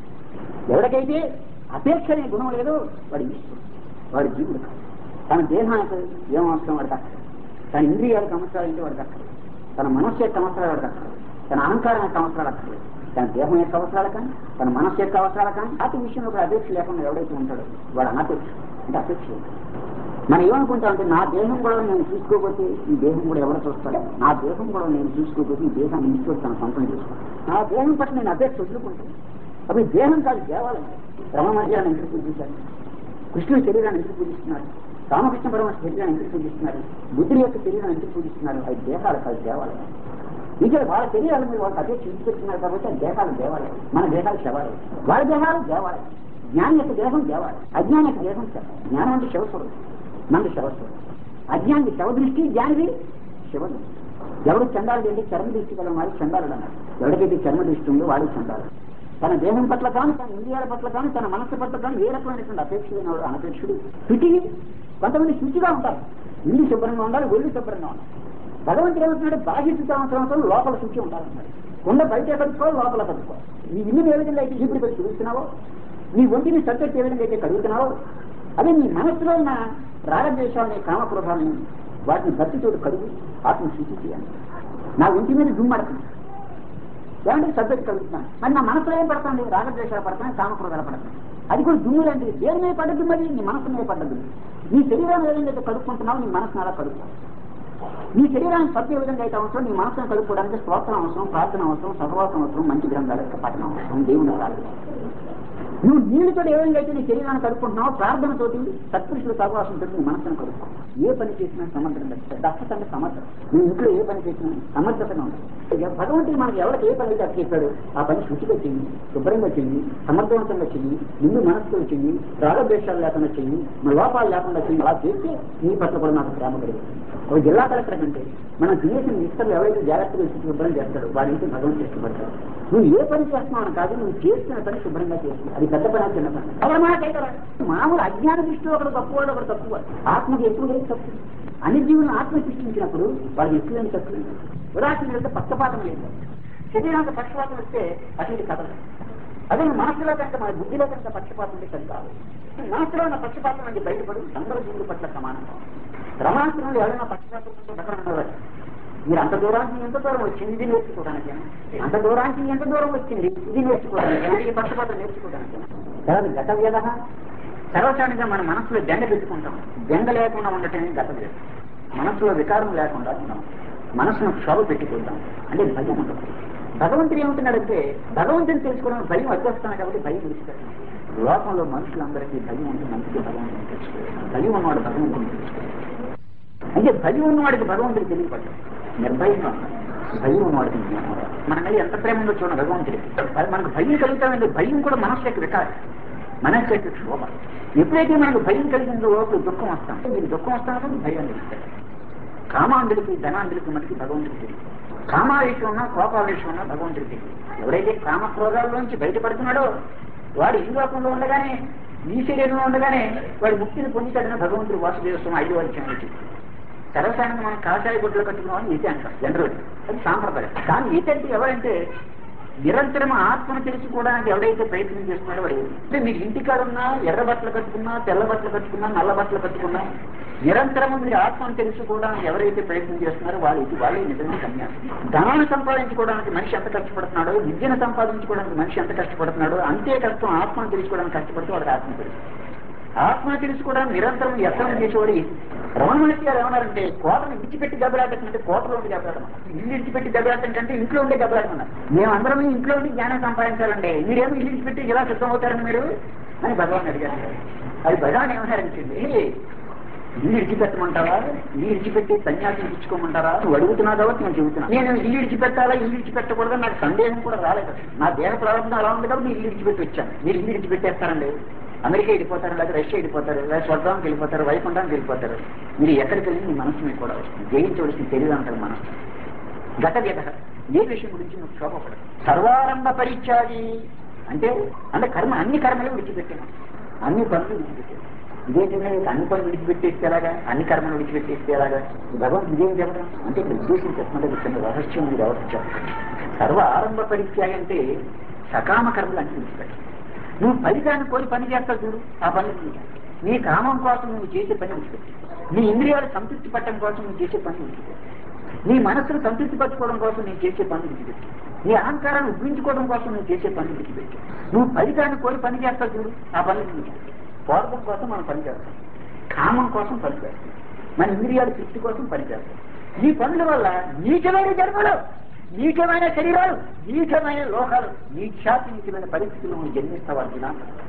ఎవరికైతే అపేక్ష అనే గుణం లేదో వాడి ఈశ్వరుడు వాడి జీవుడు కాదు. తన దేహానికి ఏం అవసరం వాడికి అక్కర్లేదు తన ఇంద్రియాలకు అవసరాలు ఏంటి వాడికి అక్కర్లేదు తన మనస్సు యొక్క అవసరాలు వాడికి అక్కర్లేదు తన అహంకారం యొక్క అవసరాలు అక్కర్లేదు తన దేహం యొక్క అవసరాలు కానీ తన మనస్సు యొక్క అవసరాలు కానీ అతి విషయంలో కూడా అపేక్ష లేకుండా ఎవడైతే ఉంటాడో వాడు అనాపేక్ష అంటే అపేక్ష లేదు. మనం ఏమనుకుంటాం అంటే నా దేహం కూడా నేను చూసుకోకపోతే ఈ దేహం కూడా ఎవరు చూస్తాడు నా దేహం కూడా నేను చూసుకోకపోతే ఈ దేహాన్ని ఈశ్వరుడు తన సొంతం చేసుకోవాలి నా దేహం పట్ల నేను అపేక్ష వదులుకుంటాను అవి దేహం కాదు దేవాలయం రమ మధ్యాన్ని ఎందుకు పూజించారు కృష్ణుడి శరీరాన్ని ఎందుకు పూజిస్తున్నారు రామకృష్ణ పరమ శరీరాన్ని ఎందుకు పూజిస్తున్నారు బుద్ధుడి యొక్క శరీరాన్ని ఎందుకు పూజిస్తున్నారు అవి దేహాలు కాదు దేవాలయం ఇంకా వాళ్ళ శరీరాల మీద వాళ్ళకి అపేక్ష పెట్టుకున్నారు కాబట్టి ఆ దేహాలు దేవాలయం మన దేహాలు శవాలయం వాళ్ళ దేహాలు దేవాలయం జ్ఞాని యొక్క దేహం దేవాలయం అజ్ఞాని యొక్క దేహం శవం జ్ఞానం అంటే శవస్వరం మనది శవస్వరం అజ్ఞానికి శవ దృష్టి జ్ఞానిది శివదృష్టి ఎవడు చందాలు వెళ్ళి చర్మ దృష్టి గల వాడు చందాలుడు అన్నారు ఎవరికైతే చర్మ దృష్టి ఉందో వాడు చందాలు తన దేహం పట్ల కానీ తన ఇంద్రియాల పట్ల కానీ తన మనస్సు పట్ల కానీ ఏ రకమైనటువంటి అపేక్ష వాడు అనపేక్షుడు శుచి కొంతమంది శుచిగా ఉంటారు ఇల్లు శుభ్రంగా ఉండాలి ఒళ్ళు శుభ్రంగా ఉండాలి భగవంతుడు ఏమంటున్నాడు బాహ్య శుచి అవసరం లోపల శుచి ఉండాలన్నాడు కొండ బయట కలుపుకోవాలి లోపల కలుపుకోవాలి నీ ఇల్లు ఏ విధంగా అయితే ఇప్పుడు పెట్టి చూస్తున్నావో నీ ఒంటిని సబ్జెక్ట్ ఏ విధంగా అయితే కడుగుతున్నావో అదే నీ మనస్సులో ఉన్న రాగద్వేషాలని కామక్రోధాలని వాటిని భక్తితోటి కడుగు ఆత్మ శుచి చేయాలి నా ఒంటి మీద దుమ్మడుతుంది ఏమంటే సబ్జెక్ట్ కలుగుతున్నాను మరి నా మనసులో ఏం పడుతుంది రాగద్వేషాలు పడుతున్నాయి కామక్రోధాలు పడుతున్నాయి అది కూడా దుమ్ము లాంటిది దేని మీద పడ్డది మరి నీ మనసు మీద పడ్డది నీ శరీరాన్ని ఏ విధంగా అయితే కడుక్కుంటున్నావు నీ మనసును అలా కడుక్కో నీ శరీరాన్ని సత్య విధంగా అయితే అవసరం నీ మనసును కలుపుకోవడానికి స్తోత్రం అవసరం ప్రార్థన అవసరం సహవాసం అవసరం మంచి గ్రంథాల యొక్క పఠనం అవసరం దేవుని ప్రార్థన నువ్వు నీళ్ళతో ఏ విధంగా అయితే నీ శరీరాన్ని కడుక్కుంటున్నావు ప్రార్థనతోటి సత్పురుషుల సహవాసంతో నీ మనసును కడుక్కో ఏ పని చేసినా సమర్థంగా దక్షత సమర్థం నువ్వు ఇంట్లో ఏ పని చేసినా సమర్థతగా ఉంటుంది ఇక భగవంతుడు మనకి ఎవరికి ఏ పని అయితే అది చెప్పాడు ఆ పని శుచిగా చెయ్యి శుభ్రంగా చెయ్యి సమర్థవంతంగా చెయ్యి నిన్ను మనసుతో చెయ్యి రాగద్వేషాలు లేకుండా చెయ్యి మన లోపాలు లేకుండా చెయ్యి అలా చేస్తే నీ పట్ల కూడా నాకు ప్రేమ కలుగుతుంది ఒక జిల్లా కలెక్టర్ కంటే మనం తినేసిన మిస్టర్లు ఎవరైతే జాగ్రత్తగా ఇచ్చి శుభ్రం చేస్తాడో వాడి ఇంటి భగవంతుడు ఇష్టపడతాడు నువ్వు ఏ పని చేస్తున్నావు అని కాదు నువ్వు చేస్తున్న పని శుభ్రంగా చేస్తున్నావు అది పెద్ద పని చిన్న పని ఎవరి మాట అయితే రా. మామూలు అజ్ఞాన దృష్టిలో ఒకడు తక్కువ ఒకడు తక్కువ ఆత్మకి ఎక్కువ లేదు తక్కువ అన్ని జీవులను ఆత్మ సృష్టించినప్పుడు వాళ్ళకి ఎక్కువ ఏం తక్కువ లేదు. ఉదాహరణ వెళ్తే పక్షపాతం లేదు శరీరానికి పక్షపాతం వస్తే అటువంటి కథ అదే మనసులో కనుక మన బుద్ధిలో కనుక పక్షపాతం ఉంటే సరి కాదు మనసులో ఉన్న పక్షపాతం నుంచి బయటపడి అందరూ జీవుల పట్ల సమానంగా రమాశ్రమంలో ఎవరైనా పక్షపాతం ఉంటే బెటర్ ఉండవచ్చు మీరు అంత దూరానికి ఎంత దూరం వచ్చింది ఇది నేర్చుకోవడానికి అంత దూరానికి ఎంత దూరం వచ్చింది ఇది నేర్చుకోవడానికి ఈ పక్షపాతం నేర్చుకోవడానికి తర్వాత గత వేద సర్వసానిగా మన మనసులో జెండ పెట్టుకుంటాం జెండ లేకుండా ఉండటమే గత వేద మనసులో వికారం లేకుండా ఉన్నాం మనసును క్షోభ పెట్టుకుంటాం అంటే భయం ఉండదు భగవంతుడు ఏమంటున్నాడంటే భగవంతుని తెలుసుకోవడం భయం వచ్చేస్తాను కాబట్టి భయం విడిచిపెట్టాను లోకంలో మనుషులందరికీ భయం ఉంటుంది మంచిగా భగవంతుని తెలుసుకోవాలి భయం ఉన్నవాడు భగవంతుని తెలుసుకోవాలి అంటే భయం ఉన్నవాడికి భగవంతుడు తెలియపడ్డాడు నిర్భయంగా ఉన్నాడు. భయం ఉన్నవాడికి జ్ఞానం రాదు. మన మీద ఎంత ప్రేమ ఉందో చూడండి భగవంతుడి మనకు భయం కలుగుతామంటే భయం కూడా మనసు యొక్క వికారం మనసు యొక్క క్షోభ ఎప్పుడైతే మనకు భయం కలిగిందో అప్పుడు దుఃఖం వస్తాం మీరు దుఃఖం వస్తామని భయం తెలుస్తుంది కామాంధుడికి ధనాంధుడికి మనకి భగవంతుడికి తెలియదు కామావేశం ఉన్నా కోపావేశం ఉన్నా భగవంతుడికి తెలియదు ఎవరైతే కామక్రోధాల్లోంచి బయటపడుతున్నాడో వాడు ఈ లోకంలో ఉండగానే ఈ శరీరంలో ఉండగానే వాడు ముక్తిని పొందుతాడని భగవంతుడు వాసుదేవస్వామి ఐదు వాక్యం వచ్చి సర్వసాధారణంగా మనం కాషాయ గుడ్లు కట్టుకున్న వాళ్ళు ఈత అంటారు జనరల్ అది సాంప్రదాయం కానీ ఈత అంటే ఎవరంటే నిరంతరం ఆత్మను తెలుసుకోవడానికి ఎవడైతే ప్రయత్నం చేస్తున్నాడో వాడు అంటే మీకు ఇంటికాడ ఉన్నా ఎర్ర బట్టలు కట్టుకున్నా తెల్ల బట్టలు కట్టుకున్నా నల్ల బట్టలు కట్టుకున్నా నిరంతరం మీరు ఆత్మను తెలుసుకోవడానికి ఎవరైతే ప్రయత్నం చేస్తున్నారో వాళ్ళు ఇది వాళ్ళే నిజంగా సన్యాసం ధనాన్ని సంపాదించుకోవడానికి మనిషి ఎంత కష్టపడుతున్నాడో విద్యను సంపాదించుకోవడానికి మనిషి ఎంత కష్టపడుతున్నాడో అంతే కష్టం ఆత్మను తెలుసుకోవడానికి కష్టపడితే వాడికి ఆత్మ తెలుసు ఆత్మను తెలుసుకోవడానికి నిరంతరం యత్నం చేసేవాడు రమణ మహర్షి గారు ఏమన్నారంటే కోటను విడిచిపెట్టి దెబ్బలాడటం అంటే కోటలో ఉండి దెబ్బలాడడం ఇల్లు విడిచిపెట్టి దెబ్బలాడటం కంటే ఇంట్లో ఉండే దెబ్బలాడమన్నారు మేమందరం ఇంట్లో ఉండి జ్ఞానం సంపాదించాలండి మీరేమో ఇల్లు విడిచిపెట్టి ఇలా సిద్ధం అవుతారని మీరు అని భగవాన్ అడిగారు అది భగవాన్ ఏమన్నారంటే ఇల్లు విడిచిపెట్టమంటారా ఇల్లు విడిచిపెట్టి సన్యాసం ఇచ్చుకోమంటారా నువ్వు అడుగుతున్నావు కాబట్టి నేను చెబుతున్నా నేను ఇల్లు విడిచిపెట్టాలా ఇల్లు విడిచిపెట్టకూడదు నాకు సందేహం కూడా రాలేదు నా దేహ ప్రారంభం అలా ఉంది కాబట్టి ఇల్లు విడిచిపెట్టి వచ్చాను మీరు ఇల్లు విడిచిపెట్టేస్తారండి అమెరికా వెళ్ళిపోతారు లేదా రష్యా వెళ్ళిపోతారు లేదా స్వర్గానికి వెళ్ళిపోతారు వైకుంఠానికి వెళ్ళిపోతారు మీరు ఎక్కడికి వెళ్ళి మీ మనసు మీకు కూడా వస్తుంది జయించవలసిన తెలియదు అంటారు మనసు గత గత ఏ విషయం గురించి నువ్వు క్షోభపడదు సర్వారంభ పరిత్యాగి అంటే అంటే కర్మ అన్ని కర్మలు విడిచిపెట్టాను అన్ని పనులు విడిచిపెట్టాను ఇదేంటంటే నీకు అన్ని పనులు విడిచిపెట్టేస్తే ఎలాగా అన్ని కర్మలు విడిచిపెట్టేస్తే ఎలాగా భగవంతుడు ఇదేం చెప్పడం అంటే ఇక్కడ ఉద్దేశం చెప్పమంటే చిన్న రహస్యం మీరు ఎవరు సర్వ ఆరంభ పరిత్యాగి అంటే సకామ కర్మలు అన్ని విడిచిపెట్టాలి నువ్వు ఫలితాన్ని కోరి పని చేస్తావు చూడు ఆ పని విడిచిపెట్టు. నీ కామం కోసం నువ్వు చేసే పని విడిచిపెట్టు నీ ఇంద్రియాలు సంతృప్తి పట్టడం కోసం నువ్వు చేసే పని విడిచిపెట్టు నీ మనసును సంతృప్తి పరచుకోవడం కోసం నువ్వు చేసే పని విడిచిపెట్టు నీ అహంకారాన్ని ఉగ్గించుకోవడం కోసం నువ్వు చేసే పని విడిచిపెట్టు నువ్వు ఫలితాన్ని కోరి పని చేస్తావు చూడు ఆ పని విడిచిపెట్టు స్వార్థం కోసం మనం పని చేస్తాం కామం కోసం పని చేస్తాం మన ఇంద్రియాల తృప్తి కోసం పని చేస్తాం ఈ పనుల వల్ల నీచమైన జన్మలు నీచమైన శరీరాలు నీచమైన లోకాలు నీచాతి నీచమైన పరిస్థితులు నువ్వు జన్మిస్తావు అర్జున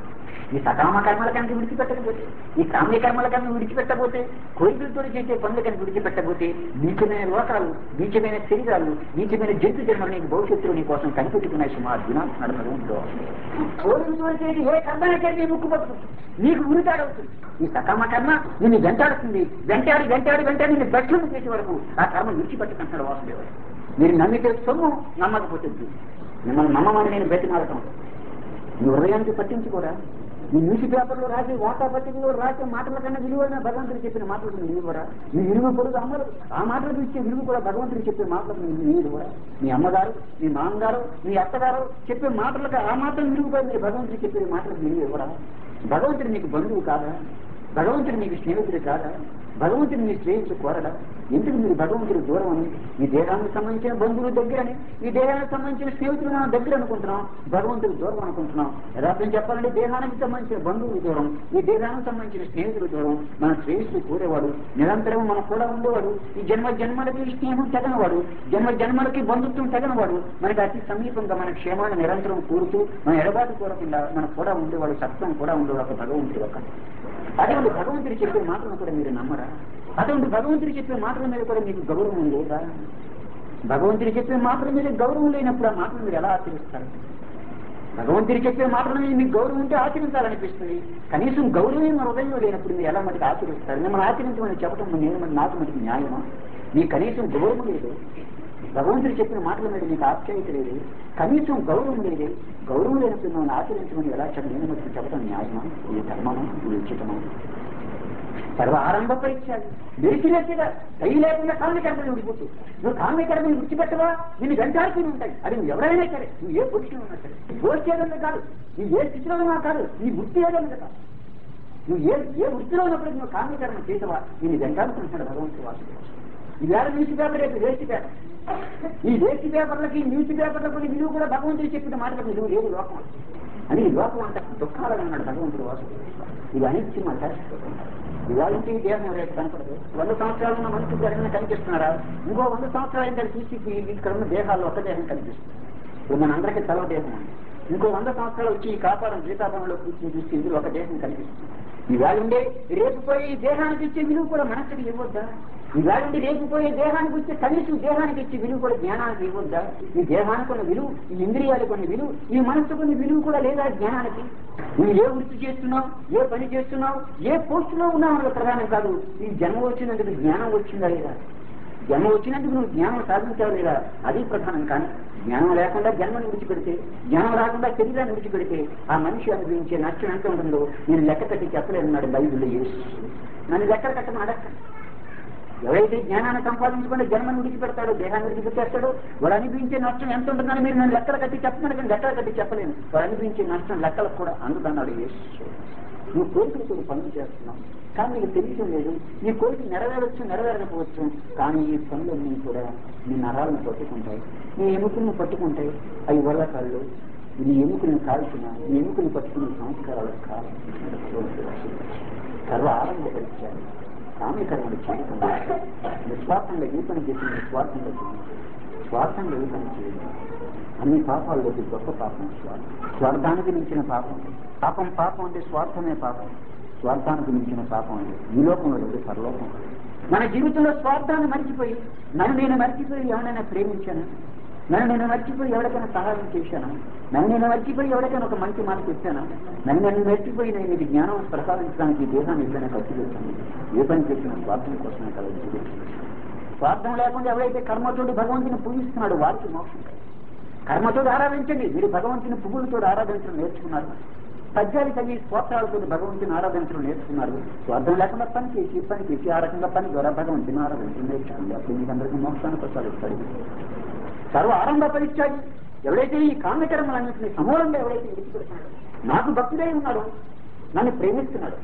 ఈ సకామ కర్మల కనుక విడిచిపెట్టకపోతే ఈ కామ్య కర్మల కనుక విడిచిపెట్టకపోతే కోరికలతో చేసే పనుల కనుక విడిచిపెట్టకపోతే నీచమైన లోకాలు నీచమైన శరీరాలు నీచమైన జంతు జన్మలు నీకు భవిష్యత్తులో నీ కోసం కనిపెట్టుకున్నాయి సుమా అర్జున అన్నాడు భగవంతుడు కోరికలతో చేసి ఏ కర్మనైతే నీ ముక్కు పట్టుకుంటుంది నీకు ఉరితాడవుతుంది ఈ సకామ కర్మ నిన్ను వెంటాడుతుంది వెంటాడి వెంటాడి వెంటాడి నిన్ను బెట్లు చేసే వరకు ఆ కర్మ విడిచిపెట్టుకుంటాడు వాసుదేవుడు మీరు నమ్మితే సొమ్ము నమ్మకపోతే దుమ్ము. మిమ్మల్ని నమ్మమని నేను బతిమాలటం నీ హృదయానికి పట్టించుకోరా నీ న్యూస్ పేపర్లో రాసి వార్తాపత్రికలో రాసే మాటల కన్నా విలువైన భగవంతుడు చెప్పిన మాటలకు నీ విలువరా నీ విలువ పొరుగు అమ్మలు ఆ మాటలకు ఇచ్చే విలువ కూడా భగవంతుడు చెప్పే మాటలకు నీ నీ విలువరా మీ అమ్మగారు మీ మామగారు మీ అత్తగారు చెప్పే మాటలకు ఆ మాటలు విలువ కూడా మీరు భగవంతుడు చెప్పే మాటలకు విలువ ఇవ్వరా భగవంతుడు నీకు బంధువు కాదా భగవంతుడు నీకు స్నేహితుడు కాదా భగవంతుడు నీ శ్రేయస్సు కోరడా ఎందుకు మీరు భగవంతుడి దూరం అని ఈ దేహానికి సంబంధించిన బంధువుల దగ్గరని ఈ దేహానికి సంబంధించిన స్నేహితులు మన దగ్గర అనుకుంటున్నాం భగవంతుడి దూరం అనుకుంటున్నాం యథార్థం చెప్పాలంటే దేహానికి సంబంధించిన బంధువులు దూరం ఈ దేహానికి సంబంధించిన స్నేహితులు దూరం మన శ్రేయస్సు కోరేవాడు నిరంతరం మన కూడా ఉండేవాడు ఈ జన్మ జన్మలకి స్నేహం తగనవాడు జన్మ జన్మలకి బంధుత్వం తగనవాడు మనకి అతి సమీపంగా మన క్షేమాన్ని నిరంతరం కోరుతూ మన ఎడబాటు కోరకుండా మన కూడా ఉండేవాడు సత్వం కూడా ఉండేవాడు ఒక భగవంతుడు ఒక అటువంటి భగవంతుడు చెప్పే మాటలను కూడా మీరు నమ్మరా అటువంటి భగవంతుడు చెప్పే మాటల మీద కూడా మీకు గౌరవం లేదా భగవంతుడు చెప్పే మాటల మీద గౌరవం లేనప్పుడు ఆ మాటలు మీరు ఎలా ఆచరిస్తారు భగవంతుడు చెప్పే మాటల మీద మీకు గౌరవం ఉంటే ఆచరించాలనిపిస్తుంది కనీసం గౌరవమే మన హృదయంలో లేనప్పుడు మీరు ఎలా మటుకు ఆచరిస్తారు మిమ్మల్ని ఆచరించమని చెప్పడం నేను మరి నాకు మటుకు న్యాయమా మీకు కనీసం గౌరవం లేదు భగవంతుడు చెప్పిన మాటల మీద మీకు ఆప్యాయత లేదు కనీసం గౌరవం లేదు గౌరవం లేనప్పుడు మిమ్మల్ని ఆచరించమని ఎలా చెప్ప నేను మటుకు చెప్పడం న్యాయమా ఇది ధర్మమా ఇది ఉచితమా సర్వ ఆరంభ పరీక్షలు లేచిలేచిగా దయ లేకుండా కామ్యకర్మలు విడిపోతూ నువ్వు కామ్యకర్మలు విడిచిపెట్టవా నిన్ను వెంటాడుతూనే ఉంటాయి అది నువ్వు ఎవరైనా సరే నువ్వు ఏ పొజిషన్ ఉన్నా సరే పోస్ట్ ఏదన్నా కాదు నువ్వు ఏ స్థితిలో ఉన్నా కాదు నీ వృత్తి ఏదన్నా కాదు నువ్వు ఏ ఏ వృత్తిలో ఉన్నప్పుడు నువ్వు కామ్యకర్మ చేసవా నిన్ను వెంటాడుతుంటాడు భగవంతుడు వాసు ఈ వేళ న్యూస్ పేపర్ రేపు వేస్ట్ పేపర్ ఈ వేస్ట్ పేపర్లకి న్యూస్ పేపర్లకు విలువ కూడా భగవంతుడు చెప్పిన మాటలకు విలువ లేదు లోకం అని ఈ లోకం అంతా దుఃఖాలను అన్నాడు భగవంతుడు వాసు ఇది అనిత్యం అంటారు ఇవాళకి దేహం రేపు కనపడదు వంద సంవత్సరాలు ఉన్న మనిషి ఎవరైనా కనిపిస్తున్నారా ఇంకో వంద సంవత్సరాలు ఇంకా చూసి ఇక్కడ ఉన్న దేహాల్లో ఒక దేహం కనిపిస్తుంది ఇప్పుడు మన అందరికీ తల దేహం ఉంది ఇంకో వంద సంవత్సరాలు వచ్చి ఈ కాపాడం గీతాపంలో కూర్చొని చూస్తే ఇందులో ఒక దేహం కనిపిస్తుంది ఇవాళ ఉండే రేపు పోయి ఈ దేహానికి ఇచ్చే విలువ కూడా మనసుకి ఇవ్వద్దా ఇవాళ ఉండి రేపు పోయే దేహానికి ఇచ్చే కనీసం దేహానికి ఇచ్చే విలువ కూడా జ్ఞానానికి ఇవ్వద్దా ఈ దేహానికి ఉన్న విలువ ఈ ఇంద్రియాలకు కొన్ని విలువ ఈ మనసుకు కొన్ని విలువ కూడా లేదా జ్ఞానానికి నువ్వు ఏ వృత్తి చేస్తున్నావు ఏ పని చేస్తున్నావు ఏ పోస్టులో ఉన్నావు అన్నది ప్రధానం కాదు ఈ జన్మ వచ్చినందుకు జ్ఞానం వచ్చిందా లేదా జన్మ వచ్చినందుకు నువ్వు జ్ఞానం సాధించావు లేదా అది ప్రధానం కానీ జ్ఞానం లేకుండా జన్మను విడిచిపెడితే జ్ఞానం రాకుండా శరీరాన్ని విడిచిపెడితే ఆ మనిషి అనుభవించే నష్టం ఎంత ఉంటుందో నేను లెక్క కట్టి చెప్పలేనున్నాడు బైబిల్లో యేసు నన్ను లెక్క కట్టమని అడగ ఎవరైతే జ్ఞానాన్ని సంపాదించుకుంటే జన్మను విడిచిపెడతాడో దేహాన్ని విడిచిపెట్టేస్తాడో వాడు అనిపించే నష్టం ఎంత ఉంటుందని మీరు నన్ను లెక్కలు కట్టి చెప్పమని కానీ లెక్కలు కట్టి చెప్పలేను వాడు అనిపించే నష్టం లెక్కలకు కూడా అందుదన్నాడు యేసు నువ్వు కోరికలతో పనులు చేస్తున్నావు కానీ నీకు తెలియటం లేదు నీ కోరిక నెరవేరవచ్చు నెరవేరకపోవచ్చు కానీ ఈ పనులన్నీ కూడా నీ నరాలను పట్టుకుంటాయి నీ ఎముకలను పట్టుకుంటాయి అవి వల్ల కాళ్ళు నీ ఎముకలను కాల్చిన నీ ఎముకలను పట్టుకునే సంస్కారాలకు కాలం సర్వ ఆరంభ పరీక్ష కామ్యకర్మలు చేయకుండా నిస్వార్థంగా ఈ పని చేసి నిస్వార్థంగా చేయండి స్వార్థంగా ఈ పని చేయండి అన్ని పాపాల్లోకి గొప్ప పాపం స్వార్థం స్వార్థానికి మించిన పాపం పాపం పాపం అంటే స్వార్థమే పాపం స్వార్థానికి మించిన పాపం అంటే ఈ లోకంలో లేదు పరలోకం మన జీవితంలో స్వార్థాన్ని మర్చిపోయి నన్ను నేను మర్చిపోయి ఎవరైనా ప్రేమించాను నన్ను నేను మర్చిపోయి ఎవరికైనా సహాయం చేశాను నన్ను నేను మర్చిపోయి ఎవరికైనా ఒక మంచి మాట చెప్పాను నన్ను నన్ను మర్చిపోయి నేను ఇది జ్ఞానం ప్రసాదించడానికి ఈ దేహాన్ని ఏదైనా ఖర్చు చేశాను ఏ పని చేసినా స్వార్థం కోసమే కదా జీవితం స్వార్థం లేకుండా ఎవరైతే కర్మతోటి భగవంతుని పూజిస్తున్నాడో వారికి మోక్షం కర్మతో ఆరాధించండి మీరు భగవంతుని పువ్వులతో ఆరాధించడం నేర్చుకున్నారు పద్యాలు చదివి స్తోత్రాలతో భగవంతుని ఆరాధించడం నేర్చుకున్నారు స్వార్థం లేకుండా పని చేసి పని చేసి ఆ రకంగా పని ద్వారా భగవంతుని ఆరాధించడం నేర్చుకోండి అప్పుడు మీకు అందరికీ మోక్షాన్ని ప్రసాదిస్తాడు సర్వ ఆరంభ పరీక్షాది ఎవరైతే ఈ కామ్యకర్మలన్నింటినీ సమూలంగా ఎవరైతే విడిచిపెడుతున్నాడో నాకు భక్తుడై ఉన్నాడో నన్ను ప్రేమిస్తున్నాడు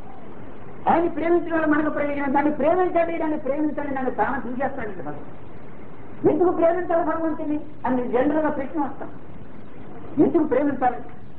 ఆయన ప్రేమించడం వల్ల మనకు ప్రయోజనం దాన్ని ప్రేమించండి దాన్ని ప్రేమించండి నన్ను ప్రాణం తీసేస్తాడండి భగవంతుడు ఎందుకు ప్రేమించాలి భగవంతుని అని జనరల్గా ప్రశ్న వస్తాం ఎందుకు ప్రేమించాలి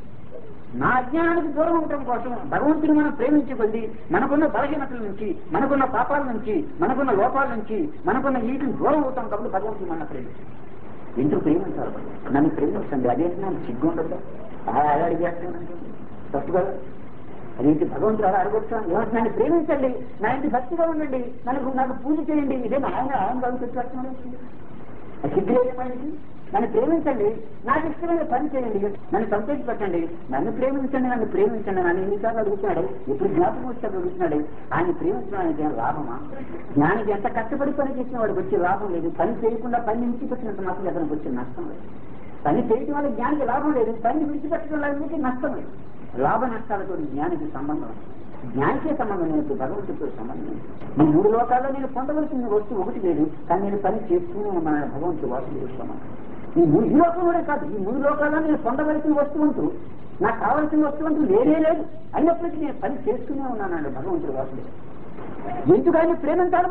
నా అజ్ఞానానికి దూరం ఉండటం కోసం భగవంతుని మనం ప్రేమించబడి మనకున్న బలహీనతల నుంచి మనకున్న పాపాల నుంచి మనకున్న లోపాల నుంచి మనకున్న వీటిని దూరం అవుతాం కాబట్టి భగవంతుని మన ప్రేమించాలి ఎందుకు ప్రేమించాలి భగవంతుడు? నన్ను ప్రేమించండి అదేంటి నాకు సిగ్గు ఉండదు అలా అడిగేస్తానంటే తప్పు కదా అదేంటి భగవంతుడు అలా అడగొచ్చా ఎవరు నన్ను ప్రేమించండి నా ఇంటి భక్తిగా ఉండండి నన్ను నాకు పూజ చేయండి ఇదే ఆయన ఆయన భవిష్యత్తు సిగ్గులేమైంది నన్ను ప్రేమించండి నాకు ఇష్టమైన పని చేయండి నన్ను సంతోషపెట్టండి నన్ను ప్రేమించండి నన్ను ప్రేమించండి నన్ను ఎన్నిసార్లు అడుగుతున్నాడు ఎప్పుడు జ్ఞాపకం వస్తే అడుగుతున్నాడు ఆయన ప్రేమించడానికి ఏం లాభమా జ్ఞానికి ఎంత కష్టపడి పని చేసిన వాడికి వచ్చే లాభం లేదు పని చేయకుండా పని విడిచిపెట్టినంత మాత్రం అతనికి వచ్చే నష్టం లేదు పని చేయడం వల్ల జ్ఞానికి లాభం లేదు పని విడిచిపెట్టడం వల్ల నష్టం లేదు లాభ నష్టాలతో జ్ఞానికి సంబంధం ఉంది. జ్ఞానికే సంబంధం లేదు భగవంతుడితో సంబంధం లేదు ఈ మూడు లోకాల్లో నేను పొందవలసిన వస్తువు ఒకటి లేదు కానీ నేను పని చేస్తూనే ఉన్నాను భగవంతుడు వాసుదేవ సమానం ఈ మూడు ఈ లోకంలోనే కాదు ఈ మూడు లోకాల్లో నేను పొందవలసిన వస్తువంతు నాకు కావలసిన వస్తువంతు లేనే లేదు అయినప్పటికీ నేను పని చేస్తూనే ఉన్నానండి భగవంతుడు వాసుదేవ ఎందుకు ఆయన ప్రేమించాలి మనం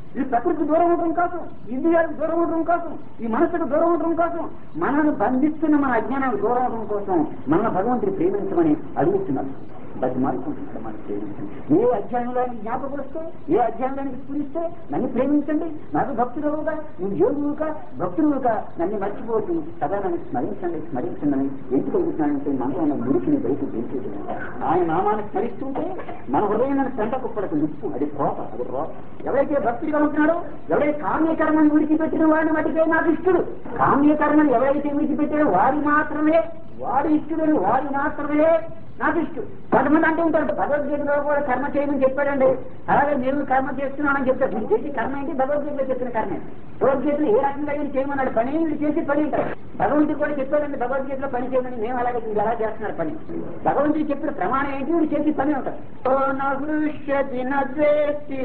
ఈ ప్రకృతి దూరం అవడం కోసం ఇంద్రియాలకు దూరం అవడం కోసం ఈ మనసుకు దూరం అవడం కోసం మనల్ని బంధిస్తున్న మన అజ్ఞానాలకు దూరం అవడం కోసం మన భగవంతుని ప్రేమించమని అడుగుతున్నారు బతి మారుకుంటున్నాడు మన ప్రేమించండి ఏ అధ్యాయంలో ఆయనకి జ్ఞాపకం వస్తే ఏ అధ్యాయంలో ఆయనకి స్ఫురిస్తే నన్ను ప్రేమించండి నాకు భక్తులుగా నువ్వు యోగువుగా భక్తులుగా నన్ను మర్చిపోతూ సదా నన్ను స్మరించండి స్మరించండి అని ఎందుకు అడుగుతున్నానంటే మనలో ఉన్న మురికిని బయట గెలిచేది ఆయన నామాన్ని స్మరిస్తుంటే మన హృదయం పెంట కుప్పలకు నిప్పు అది కోప అది రోప ఎవరైతే భక్తిగా ఉంటున్నాడో ఎవరైతే కామ్యకర్మని విడిచిపెట్టిన వాడిని మటుకే నాకు ఇష్టడు కామ్యకర్మని ఎవరైతే విడిచిపెట్టారో వారి మాత్రమే వాడి ఇష్టడని వారి మాత్రమే నాకు ఇష్టం కొంతమంది అంటూ ఉంటారు భగవద్గీతలో కూడా కర్మ చేయమని చెప్పాడండి అలాగే నేను కర్మ చేస్తున్నానని చెప్తారు మీరు చేసి కర్మ ఏంటి భగవద్గీతలో చెప్పిన కర్మే భగవద్గీతలో ఏ రకంగా ఈయన చేయమన్నాడు పని వీళ్ళు చేసి పని ఉంటారు భగవంతుడు కూడా చెప్పాడండి భగవద్గీతలో పని చేయమని మేము అలాగే మీరు ఎలా చేస్తున్నారు పని భగవంతుడు చెప్పిన ప్రమాణం ఏంటి వీళ్ళు చేసి పని ఉంటారు ఓ నృష్యతి నద్వేష్టి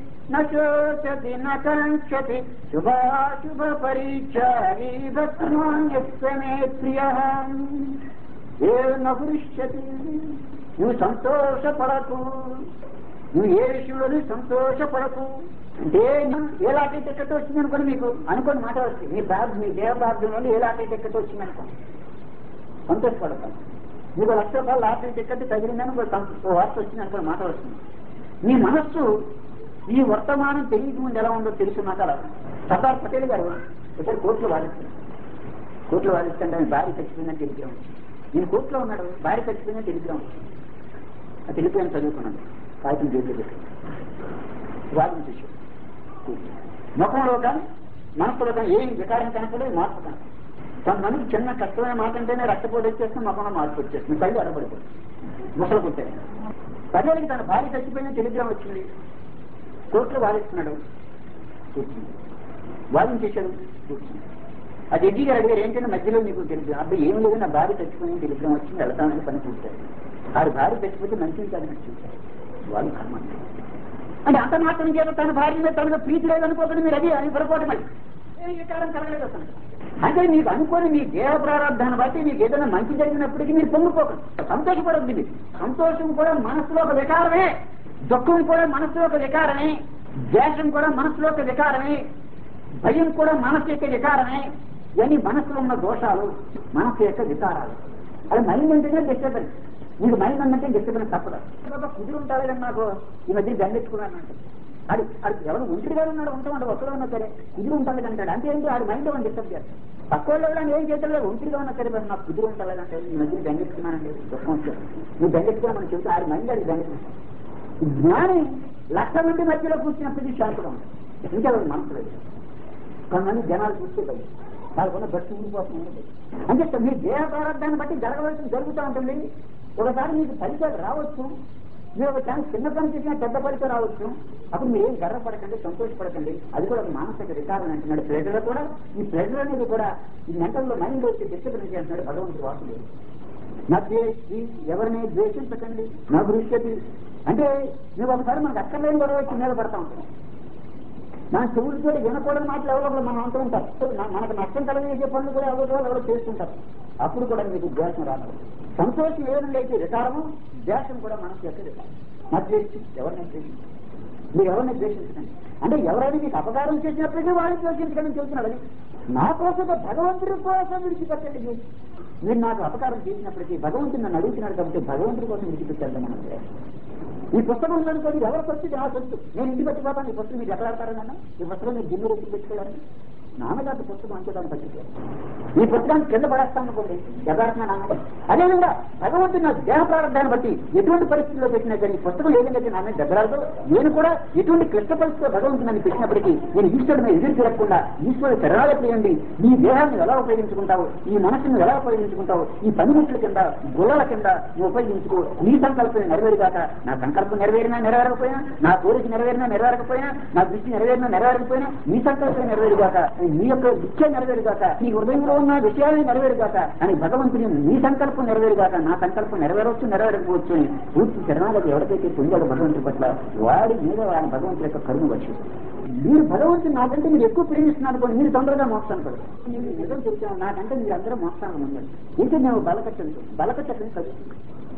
నోచతి నకాంక్షతి శుభాశుభ పరిచారి భక్మాన్యస్వమే ప్రియ ఏ నపురిష్యతి నువ్వు సంతోషపడకు నువ్వు ఏ విషయంలోనూ సంతోషపడకు అంటే ఏ లాటరీ టికెట్ వచ్చింది అనుకోండి మీకు అనుకోని మాట వస్తుంది మీ బాబు మీ దేవ బాధ్యంలో ఏ లాటరీ టికెట్ వచ్చింది అనుకోండి సంతోషపడతాను మీకు లక్ష రూపాయలు లాటరీ టికెట్ తగిలిందని ఒక సం- ఓ వార్త వచ్చింది అనుకోని మాట వస్తుంది మీ మనస్సు ఈ వర్తమానం తెలియక ముందు ఎలా ఉందో తెలుసున్నాక అలా సర్దార్ పటేల్ గారు ఇక్కడ కోర్టులో వాదిస్తారు కోర్టులో వాదిస్తుంటే ఆయన భార్య చచ్చిపోయిందని తెలిపాము నేను కోర్టులో ఉన్నాడు భార్య చచ్చిపోయిందని తెలిపాము ఆ తెలిపాను చదువుకున్నాను కాగితం చేతిలో పెట్టి వాదించేసాడు ముఖంలో కానీ మనసులో కానీ ఏం వికారం కనపడలేదు మార్పు కనపడలేదు కొంతమందికి చిన్న కష్టమైన మాట అంటేనే రక్తపోటు వచ్చేస్తుంది ముఖంలో మార్పు వచ్చేస్తుంది కళ్ళు అడబడిపోతుంది ముసలు పుట్టాయి పదేళ్ళకి తన భార్య చచ్చిపోయిందని టెలిగ్రామ్ వచ్చింది కోర్టులో వాదిస్తున్నాడు కూర్చుంది వాదించేశాడు కూర్చుంది ఆ జడ్జి గారు అడిగారు ఏంటంటే మధ్యలో మీకు తెలియదు అబ్బాయి ఏం లేదు నా భార్య చచ్చిపోయింది టెలిగ్రామ్ వచ్చింది వెళ్తానని పని చూశారు ఆడు భార్య చచ్చిపోతే మంచిది కాదని చూశారు వాళ్ళు కర్మ అంటే అంత మాత్రం చేత తన భార్య మీద తనకు ప్రీతి లేదనుకోకండి మీరు అది అని పొరపాటు మరి ఏ వికారం కలగలేదు అసలు అంటే మీకు అనుకోని మీ దేహ ప్రారంభాన్ని బట్టి మీకు ఏదైనా మంచి జరిగినప్పటికీ మీరు పొంగిపోకండి సంతోషపడద్దు మీరు సంతోషం కూడా మనసులో ఒక వికారమే దుఃఖం కూడా మనసులో ఒక వికారమే ద్వేషం కూడా మనసులో ఒక వికారమే భయం కూడా మనసు యొక్క వికారమే ఇవన్నీ మనసులో ఉన్న దోషాలు మనసు యొక్క వికారాలు అది మైండ్ అంటేనే డిస్టర్బెన్స్ మీకు మైండ్ అంటే డిస్టర్బెన్స్ తప్పదు బాబా కుదిరి ఉంటారు కానీ నాకు ఈ మధ్య గంగెత్తుకున్నాను అంటే అది అది ఎవరు ఒంటరిగా ఉన్నాడు ఉంటామంటే ఒక్కడే ఉన్నా సరే కుదిరి ఉంటాడు అంటాడు అంటే ఏంటి ఆడు మైండ్ ఏమని డిస్టర్బ్ చేస్తాడు పక్క వాళ్ళు ఎవరైనా ఏం చేయట్లేదు ఒంటరిగా ఉన్నా సరే మరి నాకు కుదిరి ఉంటాడంటే ఈ మధ్య గంగెత్తుకున్నానండి దుఃఖం వచ్చాడు నువ్వు గంగెత్తుకున్నామని చెబితే ఆడు మైండ్ అది గంగెత్తుకున్నాడు జ్ఞాని లక్ష మంది మధ్యలో కూర్చున్నప్పటికీ శాంతిగా ఉంటాడు ఇంకెవరు మనసు లేదు కొంతమంది జనాలు చూస్తే భయం వాళ్ళకున్న భక్తి ఊరిపోతుంది అంటే మీ దేహ ప్రారంభాన్ని బట్టి జరగవలసింది జరుగుతూ ఉంటుంది ఒకసారి మీకు ఫలితాలు రావచ్చు మీరు ఒక ఛాన్స్ చిన్న పని చేసినా పెద్ద ఫలితం రావచ్చు అప్పుడు మీరు ఏం గర్వపడకండి సంతోషపడకండి అది కూడా ఒక మానసిక వికారం అంటున్నాడు ప్రెజర్ కూడా ఈ ప్రెజర్ అనేది కూడా ఈ మెంటల్లో మైండ్ వచ్చి డిస్టర్బెన్స్ చేస్తున్నాడు భగవంతుడు వాసుడు నా ద్వేషి ఎవరిని ద్వేషించకండి నా దృష్టి అంటే నువ్వు ఒకసారి మనకు అక్కర్లేని గొడవ వచ్చి మీద పడతా ఉంటాం మన చెవులతో వినకూడని మాటలు ఎవరో ఒకరు మనం అంటూ ఉంటారు మన- మనకు నష్టం కలిగించే పనులు కూడా ఎవరో ఎవరో చేస్తుంటారు అప్పుడు కూడా మీకు ద్వేషం రాదు సంతోషం ఏ విధంగా అయితే వికారము ద్వేషం కూడా మనసు యొక్క వికారం నా ద్వేషి ఎవరిని ద్వేషించండి మీరు ఎవరిని ద్వేషించకండి అంటే ఎవరైనా మీకు అపకారం చేసినప్పటికీ వారిని ద్వేషించకండి చెబుతున్నాడు అది నా కోసం భగవంతుడి కోసం విడిచిపెట్టండి మీరు. మీరు నాకు అపకారం చేసినప్పటికీ భగవంతుడు నన్ను అడుగుతున్నాడు కాబట్టి భగవంతుడి కోసం విడిచిపెట్టారు మనం ఈ పుస్తకం ఉందనుకోండి ఎవరు సొత్తు నా సొత్తు నేను ఇంటికి పెట్టిపోతాను ఈ పుస్తకం మీరు ఎక్కడ ఆడతారన్నా ఈ పుస్తకం మీరు గిన్నె రెచ్చి పెట్టుకోవాలని నాన్నగారి పుస్తకం అంతే దాన్ని పట్టించారు ఈ పుస్తకాన్ని కింద పడేస్తాను అనుకోండి యథార్థంగా నాన్న అదేవిధంగా భగవంతుడు నా దేహ ప్రారంభాన్ని బట్టి ఎటువంటి పరిస్థితుల్లో పెట్టినా కానీ ఈ పుస్తకం ఏ విధంగా అయితే నా మీద దెబ్బలాడదు నేను కూడా ఎటువంటి క్లిష్ట పరిస్థితిలో భగవంతుడు నన్ను పెట్టినప్పటికీ నేను ఈశ్వరుని ఎదురు తిరగకుండా ఈశ్వరుడు శరణాలు చేయండి ఈ దేహాన్ని ఎలా ఉపయోగించుకుంటావు ఈ మనసును ఎలా ఉపయోగించుకుంటావు ఈ పనిముట్ల కింద గుల్లల కింద నువ్వు ఉపయోగించుకో నీ సంకల్పం నెరవేరుగాక నా సంకల్పం నెరవేరినా నెరవేరకపోయినా నా కోరిక నెరవేరినా నెరవేరకపోయినా నా దృష్టి నెరవేరినా నెరవేరకపోయినా నీ సంకల్పం నెరవేరుగాక నీ యొక్క ఇచ్చే నెరవేరుగాక నీ హృదయంలో ఉన్న విషయాన్ని నెరవేరుగాక అని భగవంతుని నీ సంకల్పం నెరవేరుగాక నా సంకల్పం నెరవేరవచ్చు నెరవేరకపోవచ్చు అని పూర్తి శరణాలకు ఎవరికైతే పొందాడు భగవంతుడి పట్ల వాడి మీద ఆయన భగవంతుడి యొక్క కరుణ వచ్చు మీరు భగవంతుని నాకంటే మీరు ఎక్కువ ప్రేమిస్తున్నారు అనుకోండి మీరు తొందరగా మోస్తాను పడదు నేను నిజం చెప్తాను నాకంటే మీరు అందరూ మోస్తాను ఉన్నారు ఇంకా మేము బలకట్టండి బలకట్టని కలుగుతుంది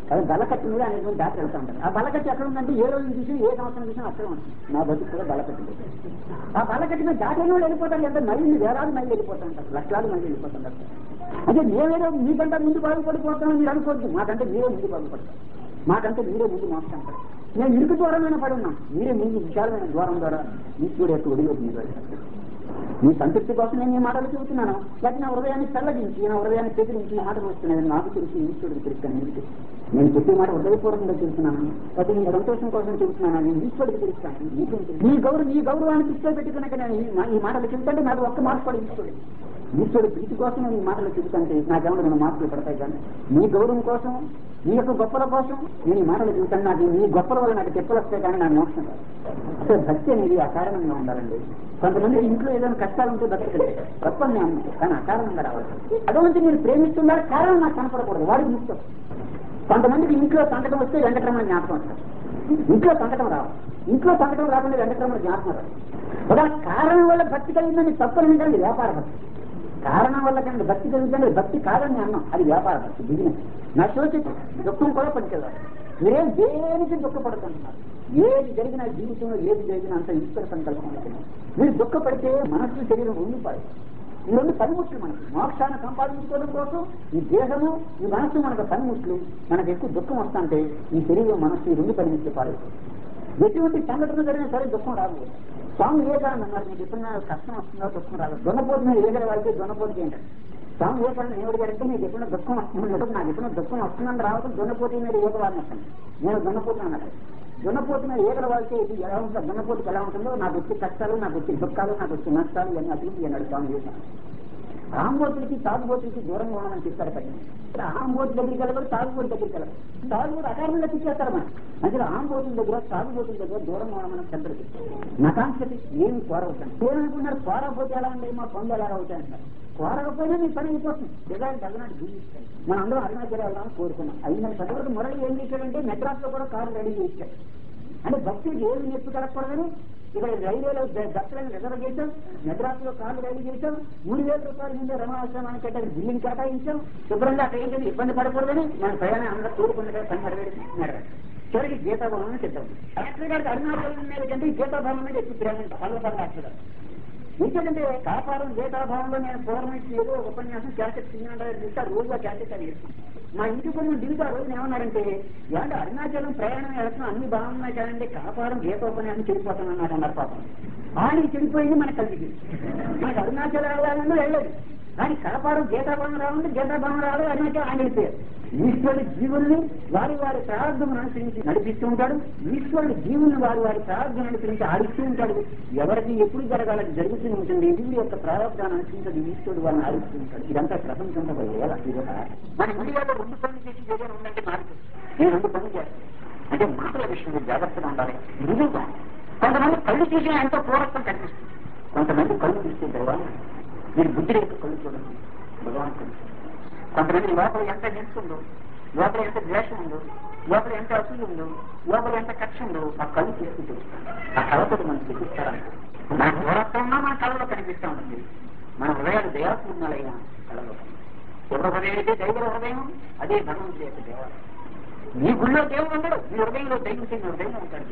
అది బలకట్టు మీద అనేటువంటి దాటి వెళ్తా ఉంటారు ఆ బలకట్టు ఎక్కడ ఉందంటే ఏ రోజు చూసి ఏ సంవత్సరం చూసినా అక్కడే ఉంటుంది నా బతుకు కూడా బలకట్టు లేదు. ఆ బలకట్టు మీద దాటిన వాళ్ళు వెళ్ళిపోతారు ఎంత మైళ్ళు వేలాది మైళ్ళు వెళ్ళిపోతూ ఉంటారు లక్షలాది మైళ్ళు వెళ్ళిపోతుంటారు అదే మేమేదో మీకంటే ముందు బాగుపడిపోతామని మీరు అనుకోవద్దు మాకంటే మీరే ముందు బాగుపడతారు మాకంటే మీరే ముందు మోస్తుంటారు నేను ఇరుకు దూరమైన పడి ఉన్నాం మీరే ముందు విశాలమైన ద్వారం ద్వారా ఈశ్వరుడు యొక్క ఒడిలోకి మీరు వెళ్తారు మీ సంతృప్తి కోసం నేను ఈ మాటలు చెబుతున్నాను లేకపోతే నా హృదయాన్ని చల్లగించి నా హృదయాన్ని చెదిరించి ఈ మాటలు వస్తున్నాయి నాకు తెలిసి ఈశ్వరుడికి తెలుస్తాను మీకు నేను చెప్పే మాట హృదయపూర్వకంగా చెబుతున్నాను లేకపోతే నేను సంతోషం కోసం చెబుతున్నాను నేను ఈశ్వరుడికి తెలుస్తాను నీకేం తెలుసు? నీ గౌరవ నీ గౌరవాన్ని దృష్టిలో పెట్టుకున్నాక నేను ఈ మా- ఈ మాటలు చెబుతుంటే నాకు ఒక్క మార్పు కూడా ఈశ్వరుడు ఈశ్వరుడు ప్రీతి కోసం నేను ఈ మాటలు చెబుతుంటే నాకేమన్నా రెండు మార్పులు పడతాయి కానీ నీ గౌరవం కోసం నీ యొక్క గొప్పల కోసం నేను ఈ మాటలు చెబుతాను నాకు నీ గొప్పల వల్ల నాకు తెప్పలు వస్తాయి కానీ నాకు మోక్షం రాదు అసలు భక్తి అనేది అకారణంగా ఉండాలండి కొంతమంది ఇంట్లో ఏదైనా కష్టాలు ఉంటే బతకలేదు గొప్ప నేను అమ్ముతాను కానీ అకారణంగా రావాలి అటువంటి మీరు ప్రేమిస్తున్నారు కారణం నాకు కనపడకూడదు వాడికి ఇష్టం కొంతమందికి ఇంట్లో సంకటం వస్తే వెంకటరమణ జ్ఞాపకం వస్తారు ఇంట్లో సంకటం రావు ఇంట్లో సంకటం రాకుండా వెంకటరమణ జ్ఞాపకం రావు ఒక కారణం వల్ల భక్తి కలిగిందని తప్పని కానీ వ్యాపార భక్తి కారణం వల్ల కానీ భక్తి కలుగుతుంది భక్తి కాదని అన్నాం అది వ్యాపార భక్తి బిజినెస్ నా సోచి దుఃఖం కూడా పనిచేయాలి మీరేం దేనికి దుఃఖపడుతుంటున్నారు ఏది జరిగినా జీవితంలో ఏది జరిగినా అంత ఈశ్వర సంకల్పం ఉంటుంది మీరు దుఃఖపడితే మనస్సు శరీరం ఉండిపోయి ఈ రెండు పనిముట్లు మనకి మోక్షాన్ని సంపాదించుకోవడం కోసం ఈ దేహము ఈ మనస్సు మనకు పనిముట్లు మనకు ఎక్కువ దుఃఖం వస్తుంటే ఈ శరీరం మనస్సు ఈ రెండు పనిముట్లు పాడైపోతుంది ఎటువంటి సంఘటన జరిగినా సరే దుఃఖం రాదు స్వామి వివేకానంద అన్నారు మీకు ఎప్పుడైనా కష్టం వస్తుందో దుఃఖం రాదు దొన్నపోతు మీద ఏగల వాళ్ళకి దొన్నపోతుకి ఏంటంటే స్వామి వివేకానంద ఏమిటి గారంటే మీకు ఎప్పుడైనా దుఃఖం వస్తుంది నాకు ఎప్పుడైనా దుఃఖం వస్తుందని రావడం దొన్నపోతు మీద ఏగల వాళ్ళని వస్తాను నేను దొన్నపోతు అన్నాడు దున్నపోతు మీద ఏగల వాళ్ళకి ఇది ఎలా ఉంటుందో దున్నపోతుకి ఎలా ఉంటుందో నాకు వచ్చే కష్టాలు నాకు వచ్చే దుఃఖాలు నాకు వచ్చే నష్టాలు ఇవన్నీ అభివృద్ధి అన్నాడు స్వామి వివేకానంద ఆంబోతులకి తాగుబోతులకి దూరంగా ఉండమని చెప్పారు పైన ఆంబోతు దగ్గరికి వెళ్ళరు తాగుబోతు దగ్గరికి వెళ్ళరు తాగుబోతు అకారణంగా తిప్పేస్తారు మనం అంటే ఆంబోతుల దగ్గర తాగుబోతుల దగ్గర దూరంగా ఉండమని పెద్దలకి నకాంక్షతి ఏమి కోరవద్దండి ఏమనుకున్నారు కోరకపోతే ఎలా ఉండే మా పనులు ఎలా అవుతాయంటారు కోరకపోయినా మీ పని అయిపోతుంది డిజైన్ తగినట్టు జీవిస్తాను మనం అందరం అరుణాచల్ వెళ్దామని కోరుకున్నాం అయిందని పెద్దవరకు మురళి ఏం చేశాడంటే మెడ్రాస్ లో కూడా కారు రెడీ చేశాడు అంటే భక్తుడికి ఏమి నేర్పు కలగకూడదని ఇక్కడ రైల్వేలో దత్తలను రిజర్వ్ చేశాం మెడ్రాస్ లో కార్లు రైలు చేశాం మూడు వేల రూపాయల మీద రమణాశ్రమానికి కట్టాలి బిల్డింగ్ కేటాయించాం శుభ్రంగా అక్కడ ఏంటంటే ఇబ్బంది పడకూడదని మన ప్రయాణం అందరూ కోరుకుంటే పని నడవేది నడవాలి చివరికి గీతాభవనం చెప్పాం డాక్టర్ గారికి అరుణాచలం మీద కంటే ఈ గీతాభవనం మీద ఎక్కువ ప్రేమ పల్లపల్లి డాక్టర్ గారు ఎందుకంటే కాపారం గీతాభవనంలో నేను పూర్వం ఇచ్చి ఏదో ఒక ఉపన్యాసం క్యాసెట్ తిన్నాడు రోజుగా క్యాసెట్ అని వేసుకుంటాను మా ఇంటి కొన్ని దిగుతా రోజు ఏమన్నారంటే ఏమంటే అరుణాచలం ప్రయాణం వెళ్తున్నాం అన్ని బాగున్నాయి కదండి కాపారం గీతోపన్యాసం చెడిపోతాను అన్నాడు అన్నారు పాపం ఆయన చెడిపోయింది మనకు కలిగి మనకు అరుణాచలం వెళ్ళాలని వెళ్ళలేదు కానీ కాపారం గీతాభవనం రావాలంటే గీతాభవనం రావాలి అరుణాచలం ఆయన వెళ్ళిపోయారు ఈశ్వరుడు జీవుల్ని వారి వారి ప్రారంభం అనుసరించి నడిపిస్తూ ఉంటాడు ఈశ్వరుడు జీవుల్ని వారి వారి ప్రారంభం అనుసరించి ఆడిస్తూ ఉంటాడు ఎవరికి ఎప్పుడు జరగాలని జరుగుతూ ఉంటుంది జీవుడి యొక్క ప్రారంభాన్ని అనుసరించి ఈశ్వరుడు వారిని ఆడిస్తూ ఉంటాడు ఇదంతా ప్రపంచంలో వేల ఇది ఒక ఆట. మన ఇండియాలో రెండు పనులు చేసి ఏదైనా ఉందంటే నాకు నేను రెండు పనులు చేస్తాను అంటే మాటల విషయంలో జాగ్రత్తగా ఉండాలి నిజంగా కొంతమంది కళ్ళు చూసినా ఎంతో పూర్వత్వం కనిపిస్తుంది కొంతమంది కళ్ళు చూస్తే భగవాన్ మీరు బుద్ధి రేపు కళ్ళు చూడండి భగవాన్ కళ్ళు కొంతమంది లోపల ఎంత నిలుస్తుందో లోపల ఎంత ద్వేషం ఉందో లోపల ఎంత అసలు ఉందో లోపల ఎంత కక్ష ఉందో ఆ కళ్ళు తీసుకుంటూ వస్తాం ఆ కళతో మనం చూపిస్తారంట మన దూరత్వంగా మన కళలో కనిపిస్తూ ఉంటుంది మన హృదయాలు దయాపూర్ణాలైన కళలో ఎవరి హృదయం అయితే దైవ హృదయం అదే భగవంతుడి యొక్క దేవాలయం మీ గుళ్ళో దేవుడు ఉండడు మీ హృదయంలో దైవం చెందిన హృదయం ఉంటాడు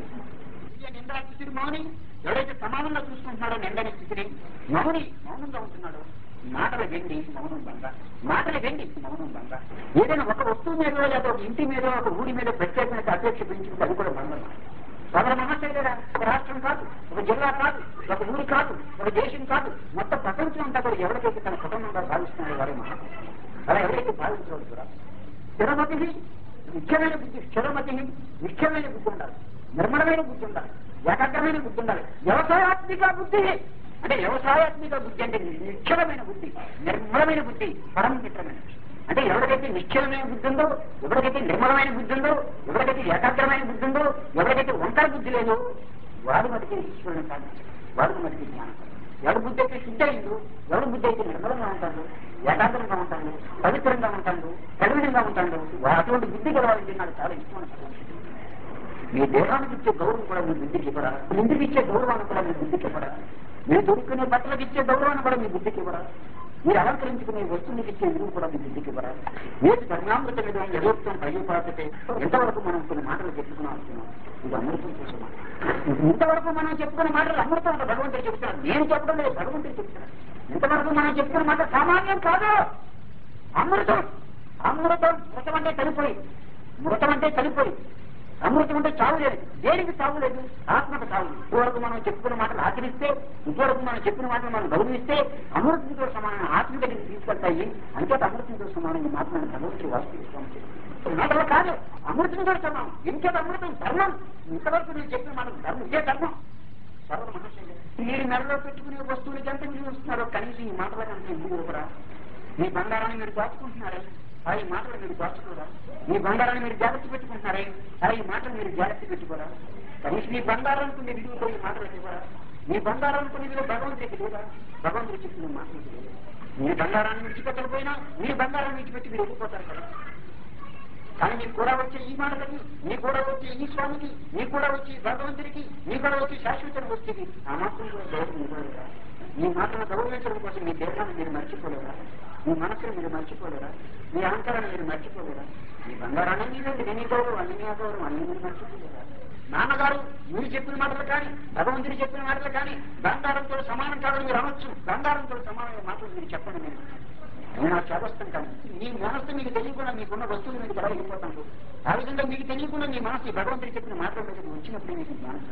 నిందా స్థితిని మౌని ఎవరైతే సమానంగా చూసుకుంటున్నాడో నిందని స్థితిని మౌని మౌనంగా ఉంటున్నాడు మాటల వెండి మౌనం బంద మాటల వెండి మౌనం బంద ఏదైనా ఒక వస్తువు మీద లేదా ఒక ఇంటి మీద ఒక ఊరి మీద ప్రత్యేకమైన అపేక్ష పెంచుకుంటే అది కూడా బంధం సదర మహాశయ గారా ఒక రాష్ట్రం కాదు ఒక జిల్లా కాదు ఒక ఊరు కాదు ఒక దేశం కాదు మొత్తం ప్రపంచం అంతా కూడా ఎవరికైతే తన కుటుంబంగా భావిస్తున్నారో వారే మహా అలా ఎవరైతే భావించవచ్చు కూడా స్థిరమతి ముఖ్యమైన బుద్ధి స్థిరమతి ముఖ్యమైన బుద్ధి ఉండాలి నిర్మలమైన బుద్ధి ఉండాలి ఏకాగ్రమైన బుద్ధి ఉండాలి వ్యవసాయాత్మిక బుద్ధి అంటే వ్యవసాయాత్మిక బుద్ధి అంటే నిశ్చలమైన బుద్ధి నిర్మలమైన బుద్ధి పరమ మిత్రమైన అంటే ఎవరికైతే నిశ్చలమైన బుద్ధి ఉందో ఎవరికైతే నిర్మలమైన బుద్ధి ఉందో ఎవరికైతే ఏకాగ్రమైన బుద్ధి ఉందో ఎవరికైతే వంకర బుద్ధి లేదో వాడు మటుకే ఈశ్వరుని కాదు వాడికి మటుకే జ్ఞానం ఎవరి బుద్ధి అయితే శుద్ధ అయిందో ఎవరి బుద్ధి అయితే నిర్మలంగా ఉంటాడు ఏకాగ్రంగా ఉంటాడు పవిత్రంగా ఉంటాడు కఠినంగా ఉంటాడు అటువంటి బుద్ధి గలవాలంటే నాకు చాలా ఇష్టమైన పదం. మీ దేహానికి ఇచ్చే గౌరవం కూడా మీ బుద్ధికి ఇవ్వరా మీ ఇంటికి ఇచ్చే గౌరవాన్ని కూడా మీ బుద్ధికి ఇవ్వరా మీరు దొరుకునే బట్టలకు ఇచ్చే గౌరవాన్ని కూడా మీ బుద్ధికి ఇవ్వరా మీరు అలంకరించుకునే వస్తువునికి ఇచ్చే విలువ కూడా మీకు ఇంటికి ఇవ్వరా ఏది ధర్మామృత మీద యథోక్తం పైపాతే ఎంతవరకు మనం కొన్ని మాటలు చెప్పుకున్నాం అనుకున్నాం ఇది అమృతం కోసం ఇంతవరకు మనం చెప్పుకున్న మాటలు అమృతం అంట భగవంతుడు చెప్తున్నాడు నేను చెప్పడం లేదు భగవంతుడు చెప్తున్నాడు ఇంతవరకు మనం చెప్పుకున్న మాట సామాన్యం కాదు అమృతం అమృతం మృతం అంటే చనిపోయి మృతం అంటే చనిపోయి అమృతం అంటే చావు లేదు దేనికి చావు లేదు ఆత్మకు చావు లేదు. ఇదివరకు మనం చెప్పుకున్న మాటలు ఆచరిస్తే ఇదివరకు మనం చెప్పిన మాటలు మనం గౌరవిస్తే అమృతంతో సమానం ఆత్మ దగ్గరికి తీసుకెళ్తాయి అంచేత అమృతంతో సమానంగా మాట్లాడిన భగవంతుడు వాస్తవిస్తాం మాటలు కాదు అమృతంతో సమానం ఇంకేత అమృతం ధర్మం ఇంతవరకు నేను చెప్పిన మాట ధర్మం ఇదే ధర్మం సర్వ మనుషులు మీరు మెడలో పెట్టుకునే వస్తువులకి ఎంత విలువ ఇస్తున్నారో కనీసం ఈ మాటలకు అంత విలువ ఇవ్వరా మీ బంగారాన్ని మీరు దాచుకుంటున్నారే ఆ ఈ మాటలు మీరు దాచుకోరా మీ బంగారాన్ని మీరు జాగ్రత్త పెట్టుకుంటున్నారే ఆ ఈ మాటలు మీరు జాగ్రత్త పెట్టుకోరా కనీసం మీ బంగారానికి మీరు విలువ ఈ మాటలు ఇవ్వరా మీ బంగారానికి విలువ భగవంతుడికి లేదా భగవంతుడి చెప్పిన మాటలు లేదా మీ బంగారాన్ని విడిచిపెట్టకపోయినా మీ బంగారాన్ని విడిచిపెట్టి మీరు వెళ్ళిపోతారు కదా కానీ మీకు కూడా వచ్చే ఈ మాటలకి మీకు కూడా వచ్చే ఈ స్వామికి మీకు కూడా వచ్చి భగవంతుడికి మీకు కూడా వచ్చి శాశ్వతం వస్తుంది ఆ మాత్రం కూడా గౌరవం ఇవ్వలేరా మీ మాటను గౌరవించడం కోసం మీ దేహాన్ని మీరు మర్చిపోలేరా మీ మనసును మీరు మర్చిపోలేరా మీ అహంకారాన్ని మీరు మర్చిపోలేరా మీ బంగారాన్ని మీరు ఎన్ని గౌరవం అన్ని గౌరవం అన్ని మీరు మర్చిపోలేరా నాన్నగారు మీరు చెప్పిన మాటలు కానీ భగవంతుడు చెప్పిన మాటలు కానీ బంగారంతో సమానం కాదని మీరు అనొచ్చు బంగారంతో సమానమైన మాటలు మీరు చెప్పండి మీరు నేను ఆ చేదస్తం కాదు మీ మనస్సు మీకు తెలియకుండా మీకున్న వస్తువులు మీకు ఎలా వెళ్ళిపోతాను ఆ విధంగా మీకు తెలియకుండా మీ మనసు ఈ భగవంతుడు చెప్పిన మాటల దగ్గర వచ్చినప్పుడు మీకు జ్ఞానం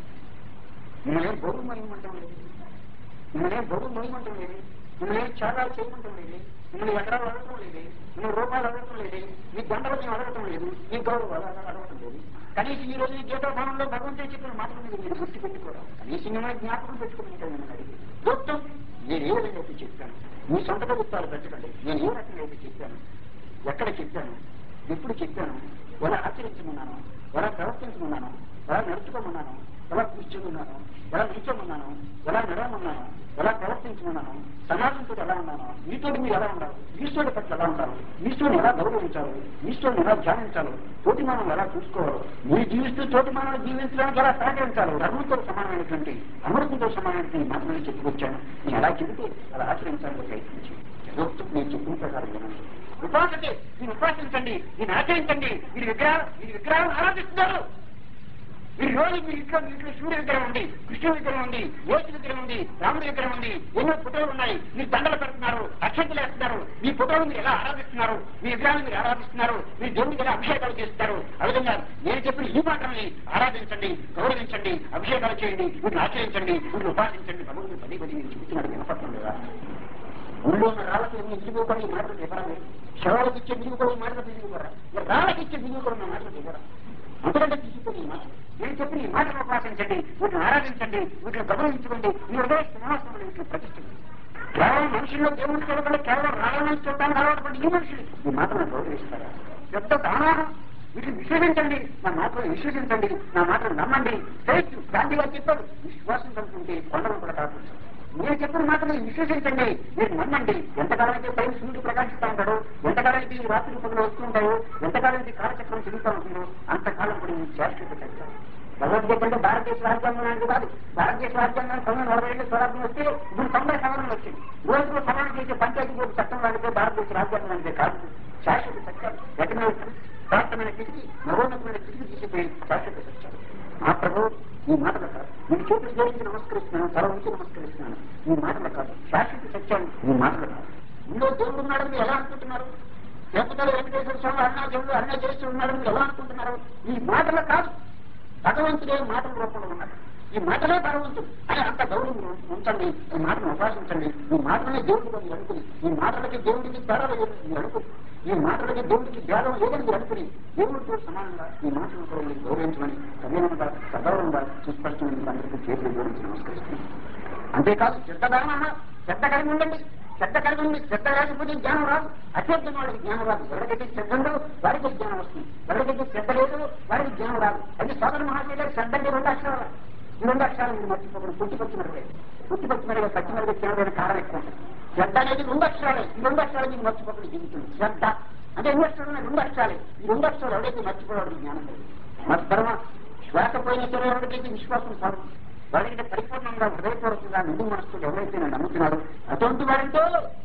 మిమ్మల్ని బరువు మహిమంటం లేదు మిమ్మల్ని బరువు మహిమంటం లేదు మిమ్మల్ని చాలా చేయమంటం లేదు మిమ్మల్ని ఎకరాలు అడగటం లేదు మిమ్మల్ని రూపాయలు అడగటం లేదు మీ దండలు మేము అడగటం లేదు మీ గౌరవం అడగ- అడగటం లేదు కనీసం ఈ రోజు ఈ గీతాభవనంలో భగవంతుడు చెప్పిన మాటలు మీరు మీరు గుర్తు పెట్టుకోవడం కనీసం మిమ్మల్ని జ్ఞాపకం పెట్టుకుని గొప్ప నేను ఏ విధంగా అయితే చెప్పాను మీ సొంత ప్రభుత్వాలు పెట్టకండి నేను ఏ రకంగా అయితే చెప్పాను ఎక్కడ చెప్పాను ఎప్పుడు చెప్పాను ఎలా ఆచరించమన్నాను ఎలా ప్రవర్తించమన్నాను ఎలా నడుచుకోమన్నాను ఎలా కూర్చోమన్నాను ఎలా నిల్చోమన్నాను ఎలా నడవమన్నాను ఎలా ప్రవర్తించమన్నాను సమాజంతో ఎలా ఉన్నాను మీతోటి మీరు ఎలా ఉండాలి ఈశ్వరుడి పట్ల ఎలా ఉండాలి ఈశ్వరుని ఎలా గౌరవించాలి ఈశ్వరుని ఎలా ధ్యానించాలి తోటి మనం ఎలా చూసుకోవాలి మీరు జీవిస్తూ తోటి మనం జీవించడానికి ఎలా సహకరించాలి ధర్మంతో సమానమైనటువంటి అమృతంతో సమానమైనటువంటి మాటలను చెప్పుకొచ్చాను నేను ఎలా చెబితే అలా ఆచరించాలని ప్రయత్నించి నేను చెప్పిన ప్రకారం వినండి ఉపాసతే మీరు ఉపాసించండి మీరు ఆచరించండి మీరు విగ్రహాలు మీరు విగ్రహాలను ఆరాధిస్తున్నారు మీరు రోజు మీ ఇంట్లో మీ ఇంట్లో సూర్య విగ్రహం ఉంది కృష్ణ విగ్రహం ఉంది యోగి విగ్రహం ఉంది రాముడి విగ్రహం ఉంది ఎన్నో ఫోటోలు ఉన్నాయి మీరు దండలు పెడుతున్నారు అక్షంతలు వేస్తున్నారు మీ ఫోటోలు మీరు ఎలా ఆరాధిస్తున్నారు మీ విగ్రహాన్ని మీరు ఆరాధిస్తున్నారు మీరు దేవుడికి ఎలా అభిషేకాలు చేస్తారు ఆ విధంగా నేను చెప్పిన ఈ మాటల్ని ఆరాధించండి గౌరవించండి అభిషేకాలు చేయండి వీటిని ఆచరించండి వీటిని ఉపాసించండి భగవంతుడు పది పది నేను చెప్తున్నాడు వినపడటం లేదా ఊళ్ళో ఉన్న రాళ్ళకి ఎన్ని విలువ కూడా ఈ మాటలు చెప్పరాదు శవాలకు ఇచ్చే విలువ కూడా ఈ మాటలు తెలియకూడరా రాళ్ళకి ఇచ్చే విలువ కూడా నా మాటలు చెప్పరా అంతకంటే తీసుకుని ఈ మాట నేను చెప్పిన ఈ మాటను ఉపాసించండి వీటిని ఆరాధించండి వీటిని గౌరవించుకోండి మీ హృదయ సింహాసనంలో వీటిని ప్రతిష్ఠించండి కేవలం మనుషుల్లో దేవుని చూడకుండా కేవలం రాళ్ళని చూడడానికి అలవాటు ఈ మనుషులు ఈ మాటను గౌరవిస్తారా పెద్ద దానాహం వీటిని విశ్వసించండి నా మాటలు విశ్వసించండి నా మాటలు నమ్మండి రైతు గాంధీ గారు చెప్పారు విశ్వాసం కలుగుతుంటే కొండలు కూడా కాకుండా మీరు చెప్పిన మాటలు విశ్వసించండి మీరు నమ్మండి ఎంతకాలం అయితే పైన సూర్యుడు ప్రకాశిస్తూ ఉంటాడో ఎంతకాలం అయితే ఈ రాత్రి పనులు వస్తూ ఉంటాయో ఎంతకాలం అయితే కాలచక్రం తిరుగుతూ ఉంటుందో అంతకాలం కూడా మీరు శాశ్వత చేస్తారు భగవద్గీత అంటే భారతదేశ రాజ్యాంగం అనేది కాదు భారతదేశ రాజ్యాంగం తొమ్మిది నలభై ఏళ్ళు స్వరాజ్యం వస్తే ఇప్పుడు తొంభై సవరణలు వచ్చింది రోజుకు సవరణ చేసే పంచాయతీ బోర్డు చట్టం వాడితే భారతదేశ రాజ్యాంగం అంటే కాదు శాశ్వత సత్యాలు ఎకనామిక్ ప్రాప్తమైన స్థితికి మరోన్నతమైన స్థితికి తీసుకుపోయి శాశ్వత సత్యాలు ఆ ప్రభు ఈ మాటలు కాదు నేను చేతులు జోడించి నమస్కరిస్తున్నాను తల ఉంచి నమస్కరిస్తున్నాను ఈ మాటలు కాదు శాశ్వత సత్యాలు ఈ మాటలు కాదు ఇందులో దేవుడు ఉన్నాడని మీరు ఎలా అనుకుంటున్నారు లేకపోతే వెంకటేశ్వర స్వామి అరుణాచలుడు అరుణాచలేశ్వరుడు ఉన్నాడని మీరు ఎలా అనుకుంటున్నారు ఈ మాటలు కాదు భగవంతుడే మాటల రూపంలో ఉన్నాడు ఈ మాటలే భగవంతుడు అని అంత గౌరవం ఉంచండి ఈ మాటను ఉపాసించండి ఈ మాటలనే దేవుడికి మీరు అనుకుని ఈ మాటలకి దేవుడికి తేడా లేదు మీరు అనుకుని ఈ మాటలకి దేవుడికి భేదం లేదని మీరు అనుకుని దేవుడితో సమానంగా ఈ మాటలు కూడా మీరు గౌరవించమని సమానంగా సగౌరవంగా సుస్పష్టమైన అందరికీ చేతులు జోడించి నమస్కరిస్తున్నాను అంతేకాదు శ్రద్ధదాన శ్రద్ధ కలిగి ఉండండి శ్రద్ధ కలిగి ఉండి శ్రద్ధ లేకపోతే జ్ఞానం రాదు అత్యంతం వాడికి జ్ఞానం రాదు ఎవరికైతే శ్రద్ధ ఉందో వాడికి జ్ఞానం వస్తుంది ఎవరికైతే శ్రద్ధ లేదు వాడికి జ్ఞానం రాదు అది సోదర మహాశయ శ్రద్ధ అంటే రెండు అక్షరాలు ఈ రెండు అక్షరాలు మీరు మర్చిపోకూడదు పుట్టిపచ్చి మరవే పుట్టిపచ్చి మరవే పచ్చి మరవే జ్ఞానం కారణం ఎక్కువ ఉంటుంది శ్రద్ధ అనేది రెండు అక్షరాలే ఈ రెండు అక్షరాలు మీకు మర్చిపోకుండా జీవితం శ్రద్ధ అంటే ఎన్ని అక్షరాలు ఉన్నాయి? రెండు అక్షరాలే ఈ రెండు అక్షరాలు ఎవరైతే మర్చిపోవడం జ్ఞానం లేదు మరి తర్వాత శ్వాస పోయిన సరే ఎవరికైతే విశ్వాసం కాదు వాడికి పరిపూర్ణంగా హృదయపూర్వకంగా నిండు మనస్సులు ఎవరైతే నేను నమ్ముతున్నారో అటువంటి వారితో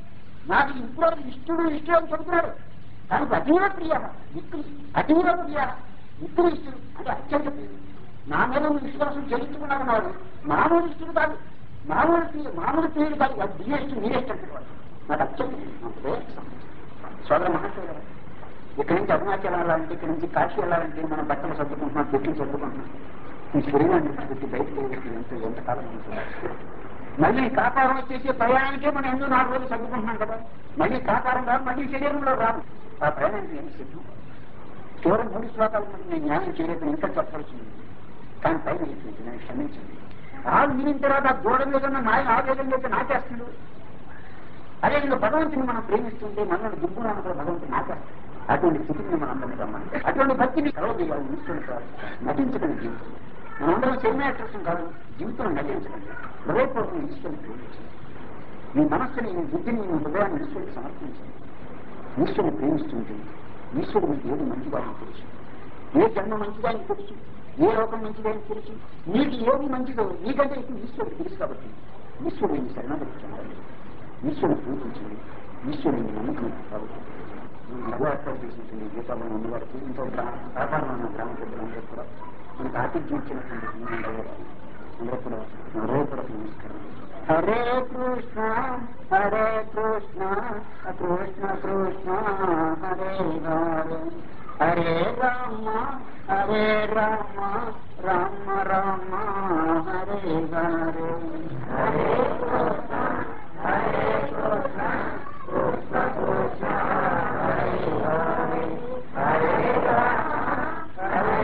నాకు ఇప్పుడు ఇష్టడు ఇష్టం అని చెబుతున్నాడు దానికి అతీవ ప్రియ మిత్రుడు అతీవ ప్రియ మిత్రుడు ఇష్టడు అంటే అత్యంత ప్రియుడు నా మీద నువ్వు విశ్వాసం చేయించుకున్నాడు నాడు మామూలు ఇష్టడు కాదు మామూలు ప్రియుడు మామూలు ప్రియుడు కాదు అది దినేష్టు నీరేష్టంటే వాడు నాకు అత్యంత ప్రియుడు. సోదర మహాశయ ఇక్కడి నుంచి అరుణాచల్ వెళ్ళాలంటే ఇక్కడి నుంచి కాశీ వెళ్ళాలంటే మనం బట్టలు సర్దుకుంటున్నాం పెట్టి సర్దుకుంటున్నాం ఈ శరీరాన్ని పెట్టి బయటకు వెళ్ళి ఎంత ఎంతకాలం ఉంటుంది మళ్ళీ కాకారం చేసే ప్రయాణానికే మనం ఎందుకు నాలుగు రోజులు సర్దుకుంటున్నాం కదా మళ్ళీ కాకారం రాదు మళ్ళీ శరీరంలో రాదు ఆ ప్రయాణానికి ఏమి సిద్ధం కేవలం మూడు శ్లోకాలు మనకి నేను న్యాయం చేయలేదు ఇంకా చెప్పాల్సింది కానీ పైన అయిపోయింది నేను క్షమించింది ఆరు మిగిలిన తర్వాత ఆ గోడ మీద ఉన్న మాయ ఆవేదన మీద నాకేస్తుంది అదే ఇంకా భగవంతుని మనం ప్రేమిస్తుంటే మనల్ని దుర్గుణాన్ని కూడా భగవంతుని నాకేస్తాడు అటువంటి స్థితిని మనం అందరం రమ్మని అటువంటి భక్తిని కలవజేయాలి ఈశ్వరుడు కాదు నటించడం జీవితం మనందరం సినిమా యాక్టర్స్ కాదు జీవితం నటించడం హృదయపూర్వకం ఈశ్వరుని ప్రేమించండి మీ మనస్సుని మీ బుద్ధిని మీ హృదయాన్ని ఈశ్వరుడికి సమర్పించండి ఈశ్వరుని ప్రేమిస్తుంటే ఈశ్వరుడు మీకు ఏది మంచిదాన్ని తెలుసు ఏ జన్మ మంచిదాన్ని తెలుసు ఏ లోకం మంచిదాన్ని తెలుసు నీకు ఏది మంచిదో నీకంటే ఇప్పుడు ఈశ్వరుడు తెలుసు కాబట్టి ఈశ్వరుడిని శరణాగతి ఈశ్వరుని పూజించండి ఈశ్వరుని నమ్మకం కాబట్టి నవ్వు ఏర్పాటు చేసినటువంటి గీతాలను అమ్మగారికి ఇంకో గ్రామ సాధారణ ఉన్న గ్రామ పెద్దలందరూ కూడా మనకు ఆతిథ్యం ఇచ్చినటువంటి పుణ్యాగారికి అందరూ కూడా హృదయపూర్వక నమస్కారం హరే కృష్ణ హరే కృష్ణ కృష్ణ కృష్ణ హరే హరే హరే రామ హరే రామ రామ రామ హరే హరే హరే కృష్ణ హరే కృష్ణ కృష్ణ కృష్ణ హరే హరే హరే రామ హరే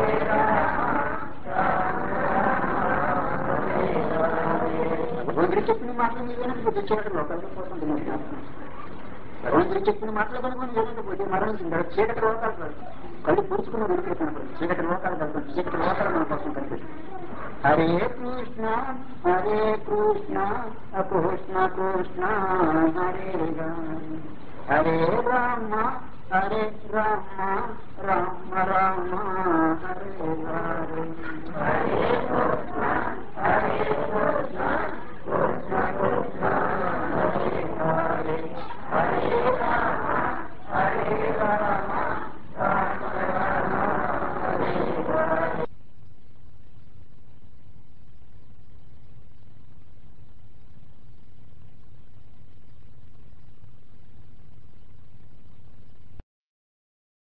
భగవంతుడు చెప్పిన మాటలు మీరు వినకపోతే చీకటి లోకాలకు పోతుంది మీరు జ్ఞాపకం భగవంతుడు చెప్పిన మాటలు కనుక మనం వినకపోతే మరణించింది చీకటి లోకాలు కాదు కళ్ళు పూర్చుకుని విడిపెడుతున్నప్పుడు చీకటి లోకాలు కాదు చీకటి లోకాలు మన కోసం కనిపిస్తుంది హరే కృష్ణ హరే కృష్ణ కృష్ణ కృష్ణ హరే హరే హరే రామ హరే రామ రామ రామ